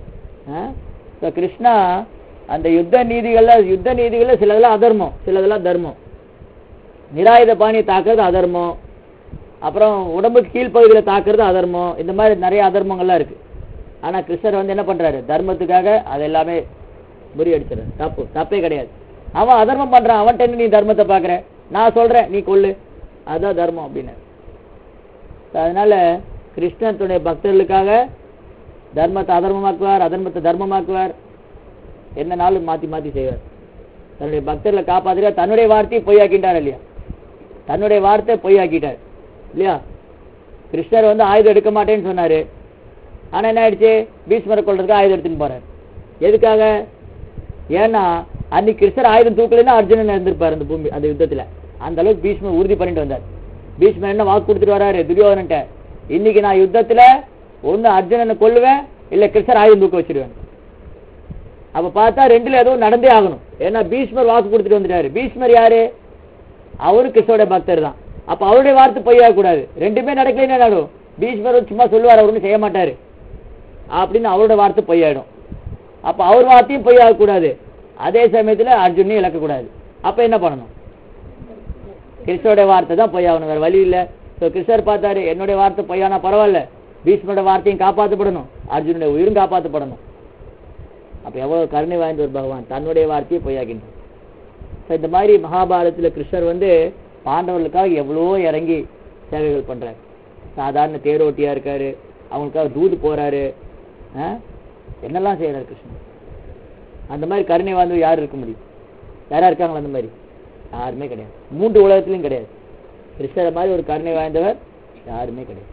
ஸோ கிருஷ்ணா அந்த யுத்த நீதிகள்ல யுத்த நீதிகள்ல சிலதெல்லாம் அதர்மம் சிலதெல்லாம் தர்மம் நிராயுத பாணியை தாக்குறது அதர்மம் அப்புறம் உடம்புக்கு கீழ்ப்பகுதியில தாக்குறது அதர்மம் இந்த மாதிரி நிறைய அதர்மங்கள்லாம் இருக்கு ஆனா கிருஷ்ணர் வந்து என்ன பண்றாரு தர்மத்துக்காக அது எல்லாமே முறியடிச்சிடறாரு தப்பு தப்பே கிடையாது அவன் அதர்மம் பண்றான் அவன்கிட்ட என்ன நீ தர்மத்தை பாக்குற நான் சொல்றேன் நீ கொள்ளு அதுதான் தர்மம் அப்படின்னு அதனால கிருஷ்ணன் தன்னுடைய பக்தர்களுக்காக தர்மத்தை அதர்மமாக்குவார் அதர்மத்தை தர்மமாக்குவார் என்ன நாளும் மாத்தி மாத்தி செய்வார் தன்னுடைய பக்தர்களை காப்பாத்துற தன்னுடைய வார்த்தையை பொய்யாக்கிட்டார் இல்லையா தன்னுடைய வார்த்தை பொய்யாக்கிட்டார் இல்லையா கிருஷ்ணர் வந்து ஆயுதம் எடுக்க மாட்டேன்னு சொன்னாரு ஆனா என்ன ஆயிடுச்சு பீஷ்மரை கொள்றதுக்கு ஆயுதம் எடுத்துன்னு போறாரு எதுக்காக ஏன்னா அன்னைக்கு கிருஷ்ணர் ஆயுதம் தூக்கலைன்னா அர்ஜுனன் இருந்திருப்பாரு அந்த பூமி அந்த யுத்தத்துல அந்த அளவுக்கு பீஷ்மர் உறுதி பண்ணிட்டு வந்தார் பீஷ்மர் என்ன வாக்கு கொடுத்துட்டு வராரு துரியோதனன்ட்ட இன்னைக்கு நான் யுத்தத்துல ஒண்ணு அர்ஜுனனை கொல்லுவேன் இல்ல கிருஷ்ணர் ஆயுதம் தூக்க வச்சிருவேன் அப்ப பார்த்தா ரெண்டுல ஏதோ நடந்தே ஆகணும் ஏன்னா பீஷ்மர் வாக்கு கொடுத்துட்டு வந்துட்டாரு பீஷ்மர் யாரு அவரு கிருஷ்ணோட பக்தர் தான் அப்ப அவருடைய வார்த்தை பொய்யாக கூடாது ரெண்டுமே நடக்கலைன்னா நடும் பீஷ்மர் சும்மா சொல்லுவார் அவரு செய்ய மாட்டாரு அப்படின்னு அவரோட வார்த்தை பொய்யாயிடும் அப்ப அவர் வார்த்தையும் பொய்யாக கூடாது அதே சமயத்துல அர்ஜுனையும் இழக்கக்கூடாது அப்ப என்ன பண்ணணும் கிருஷ்ணோட வார்த்தை தான் பொய்யாகணும் வேற வழி இல்ல ஸோ கிருஷ்ணர் பார்த்தாரு என்னுடைய வார்த்தை பொய்யானா பரவாயில்ல பீஷ்மரோட வார்த்தையும் காப்பாற்றப்படணும் அர்ஜுனுடைய உயிரும் காப்பாற்றப்படணும் அப்ப எவ்வளவு கருணை வாய்ந்த ஒரு பகவான் தன்னுடைய வார்த்தையை பொய்யாகின்றார் ஸோ இந்த மாதிரி மகாபாரதத்துல கிருஷ்ணர் வந்து பாண்டவர்களுக்காக எவ்வளவோ இறங்கி சேவைகள் பண்றாரு சாதாரண தேரோட்டியா இருக்காரு அவங்களுக்காக தூது போறாரு ஆ? என்னெல்லாம் செய்யறாரு கிருஷ்ணன் அந்த மாதிரி கருணை வாழ்ந்து யார் இருக்க முடியும் யாரா இருக்காங்களா அந்த மாதிரி யாருமே கிடையாது மூன்று உலகத்திலும் கிடையாது கிருஷ்ணரை மாதிரி ஒரு கருணை வாய்ந்தவர் யாருமே கிடையாது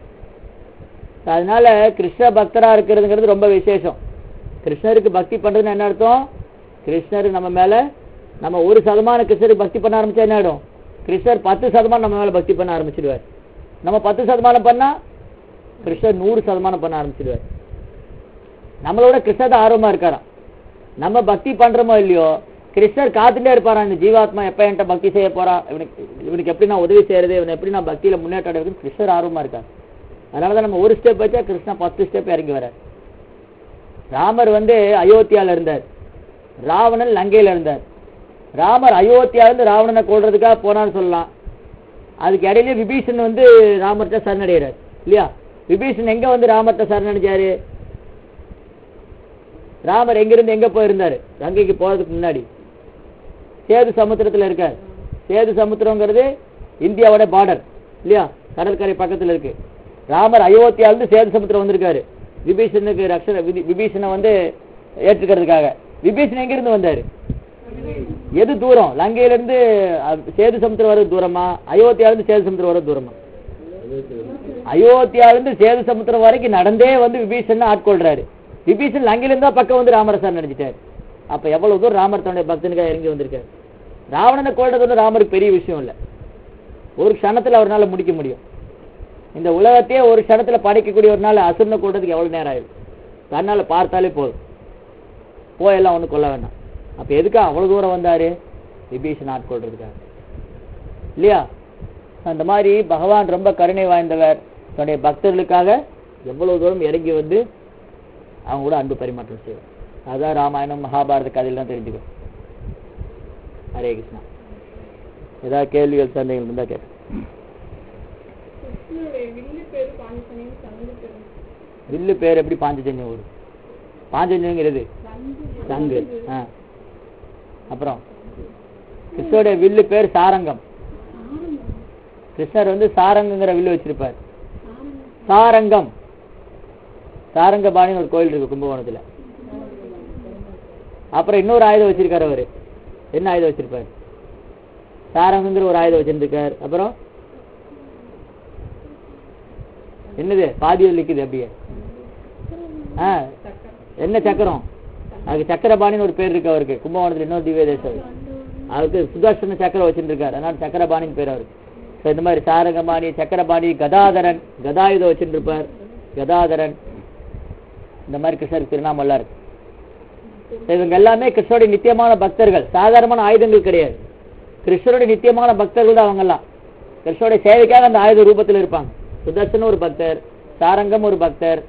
அதனால கிருஷ்ண பக்தரா இருக்கிறதுங்கிறது ரொம்ப விசேஷம் கிருஷ்ணருக்கு பக்தி பண்றதுன்னு என்ன அர்த்தம் கிருஷ்ணர் நம்ம மேல நம்ம ஒரு சதமான கிருஷ்ணருக்கு பக்தி பண்ண ஆரம்பிச்சா என்ன ஆயிடும் கிருஷ்ணர் பத்து சதமானம் நம்ம மேல பக்தி பண்ண ஆரம்பிச்சிடுவார் நம்ம பத்து சதமானம் பண்ணா கிருஷ்ணர் நூறு சதமானம் பண்ண ஆரம்பிச்சிடுவார் நம்மளோட கிருஷ்ணர் தான் ஆர்வமா இருக்காராம் நம்ம பக்தி பண்றோமோ இல்லையோ கிருஷ்ணர் காத்துட்டே இருப்பாராம் இந்த ஜீவாத்மா எப்ப என்கிட்ட பக்தி செய்ய போறா இவனுக்கு இவனுக்கு எப்படி நான் உதவி செய்யறது இவனை எப்படி நான் பக்தியில முன்னேற்றம் அடைவதுன்னு கிருஷ்ணர் ஆர்வமா இருக்கார் அதனாலதான் நம்ம ஒரு ஸ்டெப் வச்சா கிருஷ்ணா பத்து ஸ்டெப் இறங்கி வரார் ராமர் வந்து அயோத்தியால இருந்தார் ராவணன் லங்கையில இருந்தார் ராமர் அயோத்தியால இருந்து ராவணனை கொல்றதுக்காக போனான்னு சொல்லலாம் அதுக்கு இடையில விபீஷன் வந்து ராமர்கிட்ட சரணடைகிறார் இல்லையா விபீஷன் எங்க வந்து ராமர்கிட்ட சரணடைஞ்சாரு ராமர் எங்கிருந்து எங்க போயிருந்தாரு கங்கைக்கு போறதுக்கு முன்னாடி சேது சமுத்திரத்துல இருக்கார் சேது சமுத்திரங்கிறது இந்தியாவோட பார்டர் இல்லையா கடற்கரை பக்கத்துல இருக்கு ராமர் அயோத்தியால இருந்து சேது சமுத்திரம் வந்திருக்காரு விபீஷனுக்கு ரக்ஷண விதி- விபீஷனை வந்து ஏற்றுக்கிறதுக்காக விபீஷன் எங்க இருந்து வந்தாரு எது தூரம் லங்கையில இருந்து அஹ், சேது சமுத்திரம் வர தூரமா அயோத்தியால இருந்து சேது சமுத்திரம் வர தூரமா அயோத்தியால இருந்து சேது சமுத்திரம் வரைக்கும் நடந்தே வந்து விபீஷன் ஆட்கொள்றாரு விபீஷன் லங்கையில இருந்தா பக்கம் வந்து ராமரசார் நினைச்சிட்டாரு அப்ப எவ்வளவு தூரம் ராமர் தன்னுடைய பக்தனுக்காக இறங்கி வந்திருக்காரு ராவணனை கொள்றது வந்து ராமருக்கு பெரிய விஷயம் இல்ல ஒரு க்ஷணத்துல அவரால முடிக்க முடியும் இந்த உலகத்தையே ஒரு க்ஷணத்துல படைக்கக்கூடிய ஒரு நாள் அசுரனை கொள்றதுக்கு எவ்வளவு நேரம் ஆயிடும் கண்ணால பார்த்தாலே போதும் போயெல்லாம் ஒண்ணு கொல்ல வேண்டாம் அப்ப எதுக்கா அவ்வளவு தூரம் வந்தாரு விபீஷன் ஆட்கொள்றதுக்காக இல்லையா அந்த மாதிரி பகவான் ரொம்ப கருணை வாய்ந்தவர் தன்னுடைய பக்தர்களுக்காக எவ்வளவு தூரம் இறங்கி வந்து அவங்க கூட அன்பு பரிமாற்றம் செய்வார் அதான் ராமாயணம் மகாபாரத கதையெல்லாம் தெரிஞ்சுக்கணும் ஹரே கிருஷ்ணா ஏதாவது கேள்விகள் சந்தேகங்கள் இருந்தா கேட்க கிருஷ்ணனுடைய வில்லு பேரு பாஞ்சசனியம் சங்கு பேரு வில்லு பேர் எப்படி பாஞ்சஜன்யம் வரும் பாஞ்சஜன்யங்கிறது சங்கு ஆ அப்புறம் கிருஷ்ணருடைய வில்லு பேர் சாரங்கம் கிருஷ்ணர் வந்து சாரங்கங்கிற வில்லு வச்சிருப்பார் சாரங்கம் சாரங்கபாணின்னு ஒரு கோயில் இருக்கு கும்பகோணத்துல அப்புறம் இன்னொரு ஆயுதம் வச்சிருக்காரு அவரு என்ன ஆயுதம் வச்சிருப்பாரு சாரங்கங்கிற ஒரு ஆயுதம் வச்சிருக்காரு அப்புறம் என்னது பாதியில் நிக்குது அப்படியே ஆ என்ன சக்கரம் அதுக்கு சக்கரபாணின்னு ஒரு பேர் இருக்கு அவருக்கு கும்பகோணத்துல இன்னொரு திவ்ய தேசம் அவருக்கு சுதர்சன சக்கரம் வச்சிருக்காரு அதனால சக்கரபாணின்னு பேர் அவருக்கு ஸோ இந்த மாதிரி சாரங்கபாணி சக்கரபாணி கதாதரன் கதாயுதம் வச்சிருப்பார் கதாதரன் இந்த மாதிரி கிருஷ்ணருக்கு திருநாமெல்லாம் இருக்கு இவங்க எல்லாமே கிருஷ்ணருடைய நித்தியமான பக்தர்கள் சாதாரணமான ஆயுதங்கள் கிடையாது கிருஷ்ணருடைய நித்தியமான பக்தர்கள் தான் அவங்கெல்லாம் கிருஷ்ணருடைய சேவைக்காக அந்த ஆயுத ரூபத்தில் இருப்பாங்க சுதர்சன் ஒரு பக்தர் சாரங்கம் ஒரு பக்தர்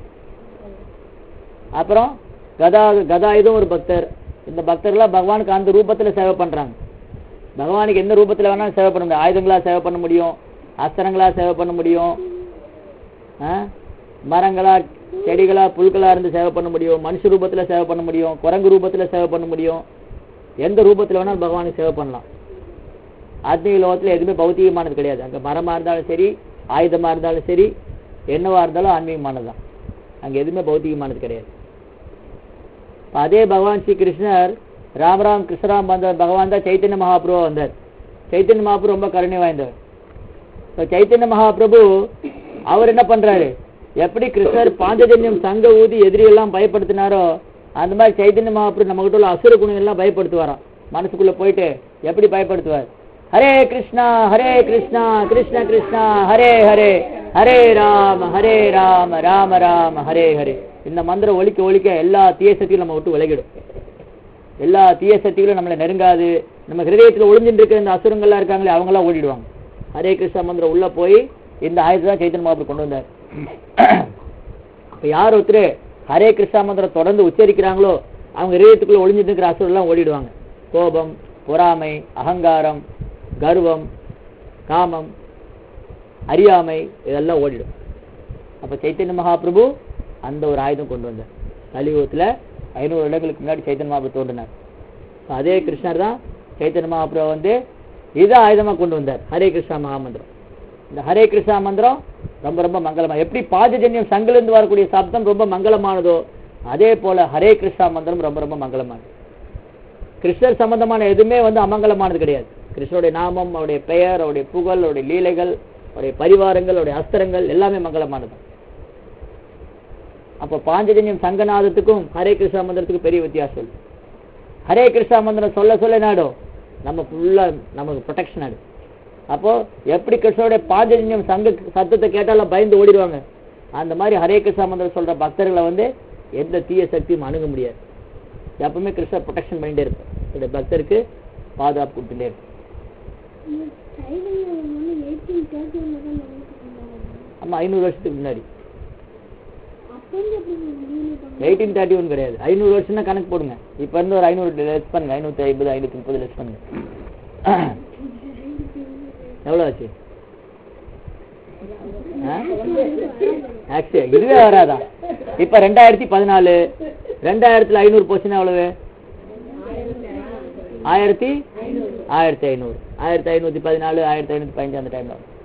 அப்புறம் கதா கதாயுதம் ஒரு பக்தர் இந்த பக்தர்கள்லாம் பகவானுக்கு அந்த ரூபத்துல சேவை பண்றாங்க பகவானுக்கு எந்த ரூபத்துல வேணாலும் சேவை பண்ண முடியும் ஆயுதங்களா சேவை பண்ண முடியும் அஸ்திரங்களா சேவை பண்ண முடியும் ஆ? மரங்களா செடிகளா புல்களா இருந்து சேவை பண்ண முடியும் மனுஷ ரூபத்துல சேவை பண்ண முடியும் குரங்கு ரூபத்துல சேவை பண்ண முடியும் எந்த ரூபத்துல வேணாலும் பகவானுக்கு சேவை பண்ணலாம் ஆத்மீக லோகத்துல எதுவுமே பௌத்திகமானது கிடையாது அங்க மரமா இருந்தாலும் சரி ஆயுதமா இருந்தாலும் சரி என்னவா இருந்தாலும் ஆன்மீகமானதுதான் அங்க எதுவுமே பௌத்திகமானது கிடையாது இப்ப அதே பகவான் ஸ்ரீ கிருஷ்ணர் ராமராம் கிருஷ்ணராம் வந்த பகவான் தான் சைத்தன்ய மகாபிரபு வந்தார் சைத்தன்ய மகாபிரபு ரொம்ப கருணை வாய்ந்தவர் இப்ப சைத்தன்ய மகாபிரபு அவர் என்ன பண்றாரு எப்படி கிருஷ்ணர் பாஞ்சஜன்யம் சங்க ஊதி எதிரியெல்லாம் பயப்படுத்தினாரோ அந்த மாதிரி சைத்தன்ய மகாபிரபு நம்ம கிட்ட உள்ள அசுர குணம் எல்லாம் பயப்படுத்துவாராம் மனசுக்குள்ள போயிட்டு எப்படி பயப்படுத்துவார் ஹரே கிருஷ்ணா ஹரே கிருஷ்ணா கிருஷ்ண கிருஷ்ணா ஹரே ஹரே ஹரே ராம ஹரே ராம ராம ராம ஹரே ஹரே இந்த மந்திரம் ஒலிக்க ஒலிக்க எல்லா தீய சக்தியும் நம்ம விட்டு விலகிடும் எல்லா தீய சக்திகளும் நம்மளை நெருங்காது நம்ம ஹிருதயத்துல ஒளிஞ்சிட்டு இருக்கிற இந்த அசுரங்கள்லாம் இருக்காங்களே அவங்களாம் ஓடிடுவாங்க ஹரே கிருஷ்ணா மந்திரம் உள்ள போய் இந்த ஆயுதத்தை தான் சைத்தன்ய மகாபுரம் கொண்டு வந்தார் இப்ப யார் ஒருத்தர் ஹரே கிருஷ்ணா மந்திரம் தொடர்ந்து உச்சரிக்கிறாங்களோ அவங்க ஹிருதயத்துக்குள்ள ஒளிஞ்சிட்டு இருக்கிற அசுரம் எல்லாம் ஓடிடுவாங்க கோபம் பொறாமை அகங்காரம் கர்வம் காமம் அறியாமை இதெல்லாம் ஓடிடும் அப்ப சைத்தன்ய மகாபிரபு அந்த ஒரு ஆயுதம் கொண்டு வந்தார் கலியுகத்துல ஐநூறு வருடங்களுக்கு முன்னாடி சைத்தன்ய மகாபிரபு தோன்றினார் இப்ப அதே கிருஷ்ணர் தான் சைத்தன்ய மகாபிரபு வந்து இதை ஆயுதமா கொண்டு வந்தார் ஹரே கிருஷ்ணா மகாமந்திரம் இந்த ஹரே கிருஷ்ணா மந்திரம் ரொம்ப ரொம்ப மங்களமா எப்படி பாஜஜன்யம் சங்கிலிருந்து வரக்கூடிய சப்தம் ரொம்ப மங்களமானதோ அதே போல ஹரே கிருஷ்ணா மந்திரம் ரொம்ப ரொம்ப மங்களமானது கிருஷ்ணர் சம்பந்தமான எதுவுமே வந்து அமங்கலமானது கிடையாது கிருஷ்ணருடைய நாமம் அவருடைய பெயர் அவருடைய புகழ் அவருடைய லீலைகள் அவருடைய பரிவாரங்கள் அவருடைய அஸ்திரங்கள் எல்லாமே மங்களமானது அப்ப பாஞ்சஜன்யம் சங்கநாதத்துக்கும் ஹரே கிருஷ்ணா மந்திரத்துக்கும் பெரிய வித்தியாசம் இருக்கு. ஹரே கிருஷ்ணா மந்திரம் சொல்ல சொல்ல நாடும் நம்ம ஃபுல்லா நமக்கு ப்ரொடெக்ஷன் ஆடு அப்போ எப்படி கிருஷ்ணருடைய பாஞ்சஜன்யம் சங்க சத்தத்தை கேட்டாலும் பயந்து ஓடிடுவாங்க அந்த மாதிரி ஹரே கிருஷ்ணா மந்திரம் சொல்ற பக்தர்களை வந்து எந்த தீய சக்தியும் அணுக முடியாது எப்பவுமே கிருஷ்ணர் ப்ரொடெக்ஷன் பண்ணிட்டே இருப்பார் இந்த பக்தருக்கு பாதுகாப்பு கொடுத்துட்டே இருப்பார் ஆமா ஐநூறு வருஷத்துக்கு முன்னாடி எயிட்டீன் தேர்ட்டி ஒன் கிடையாது ஐநூறு வருஷம்னா கணக்கு போடுங்க இப்ப இருந்து ஒரு ஐநூறு லெஸ் பண்ணுங்க ஐநூத்தி ஐம்பது ஐநூத்தி முப்பது லெஸ் பண்ணுங்க எவ்வளவு ஆச்சு ஆக்சுவலி இதுவே வராதா இப்ப ரெண்டாயிரத்தி பதினாலு ரெண்டாயிரத்துல ஐநூறு போச்சுன்னா எவ்வளவு ஆயிரத்தி ஆயிரத்தி ஐநூறு ஆயிரத்தி ஐநூத்தி பதினாலு ஆயிரத்தி ஐநூத்தி பதினஞ்சு அந்த டைம்ல வரும்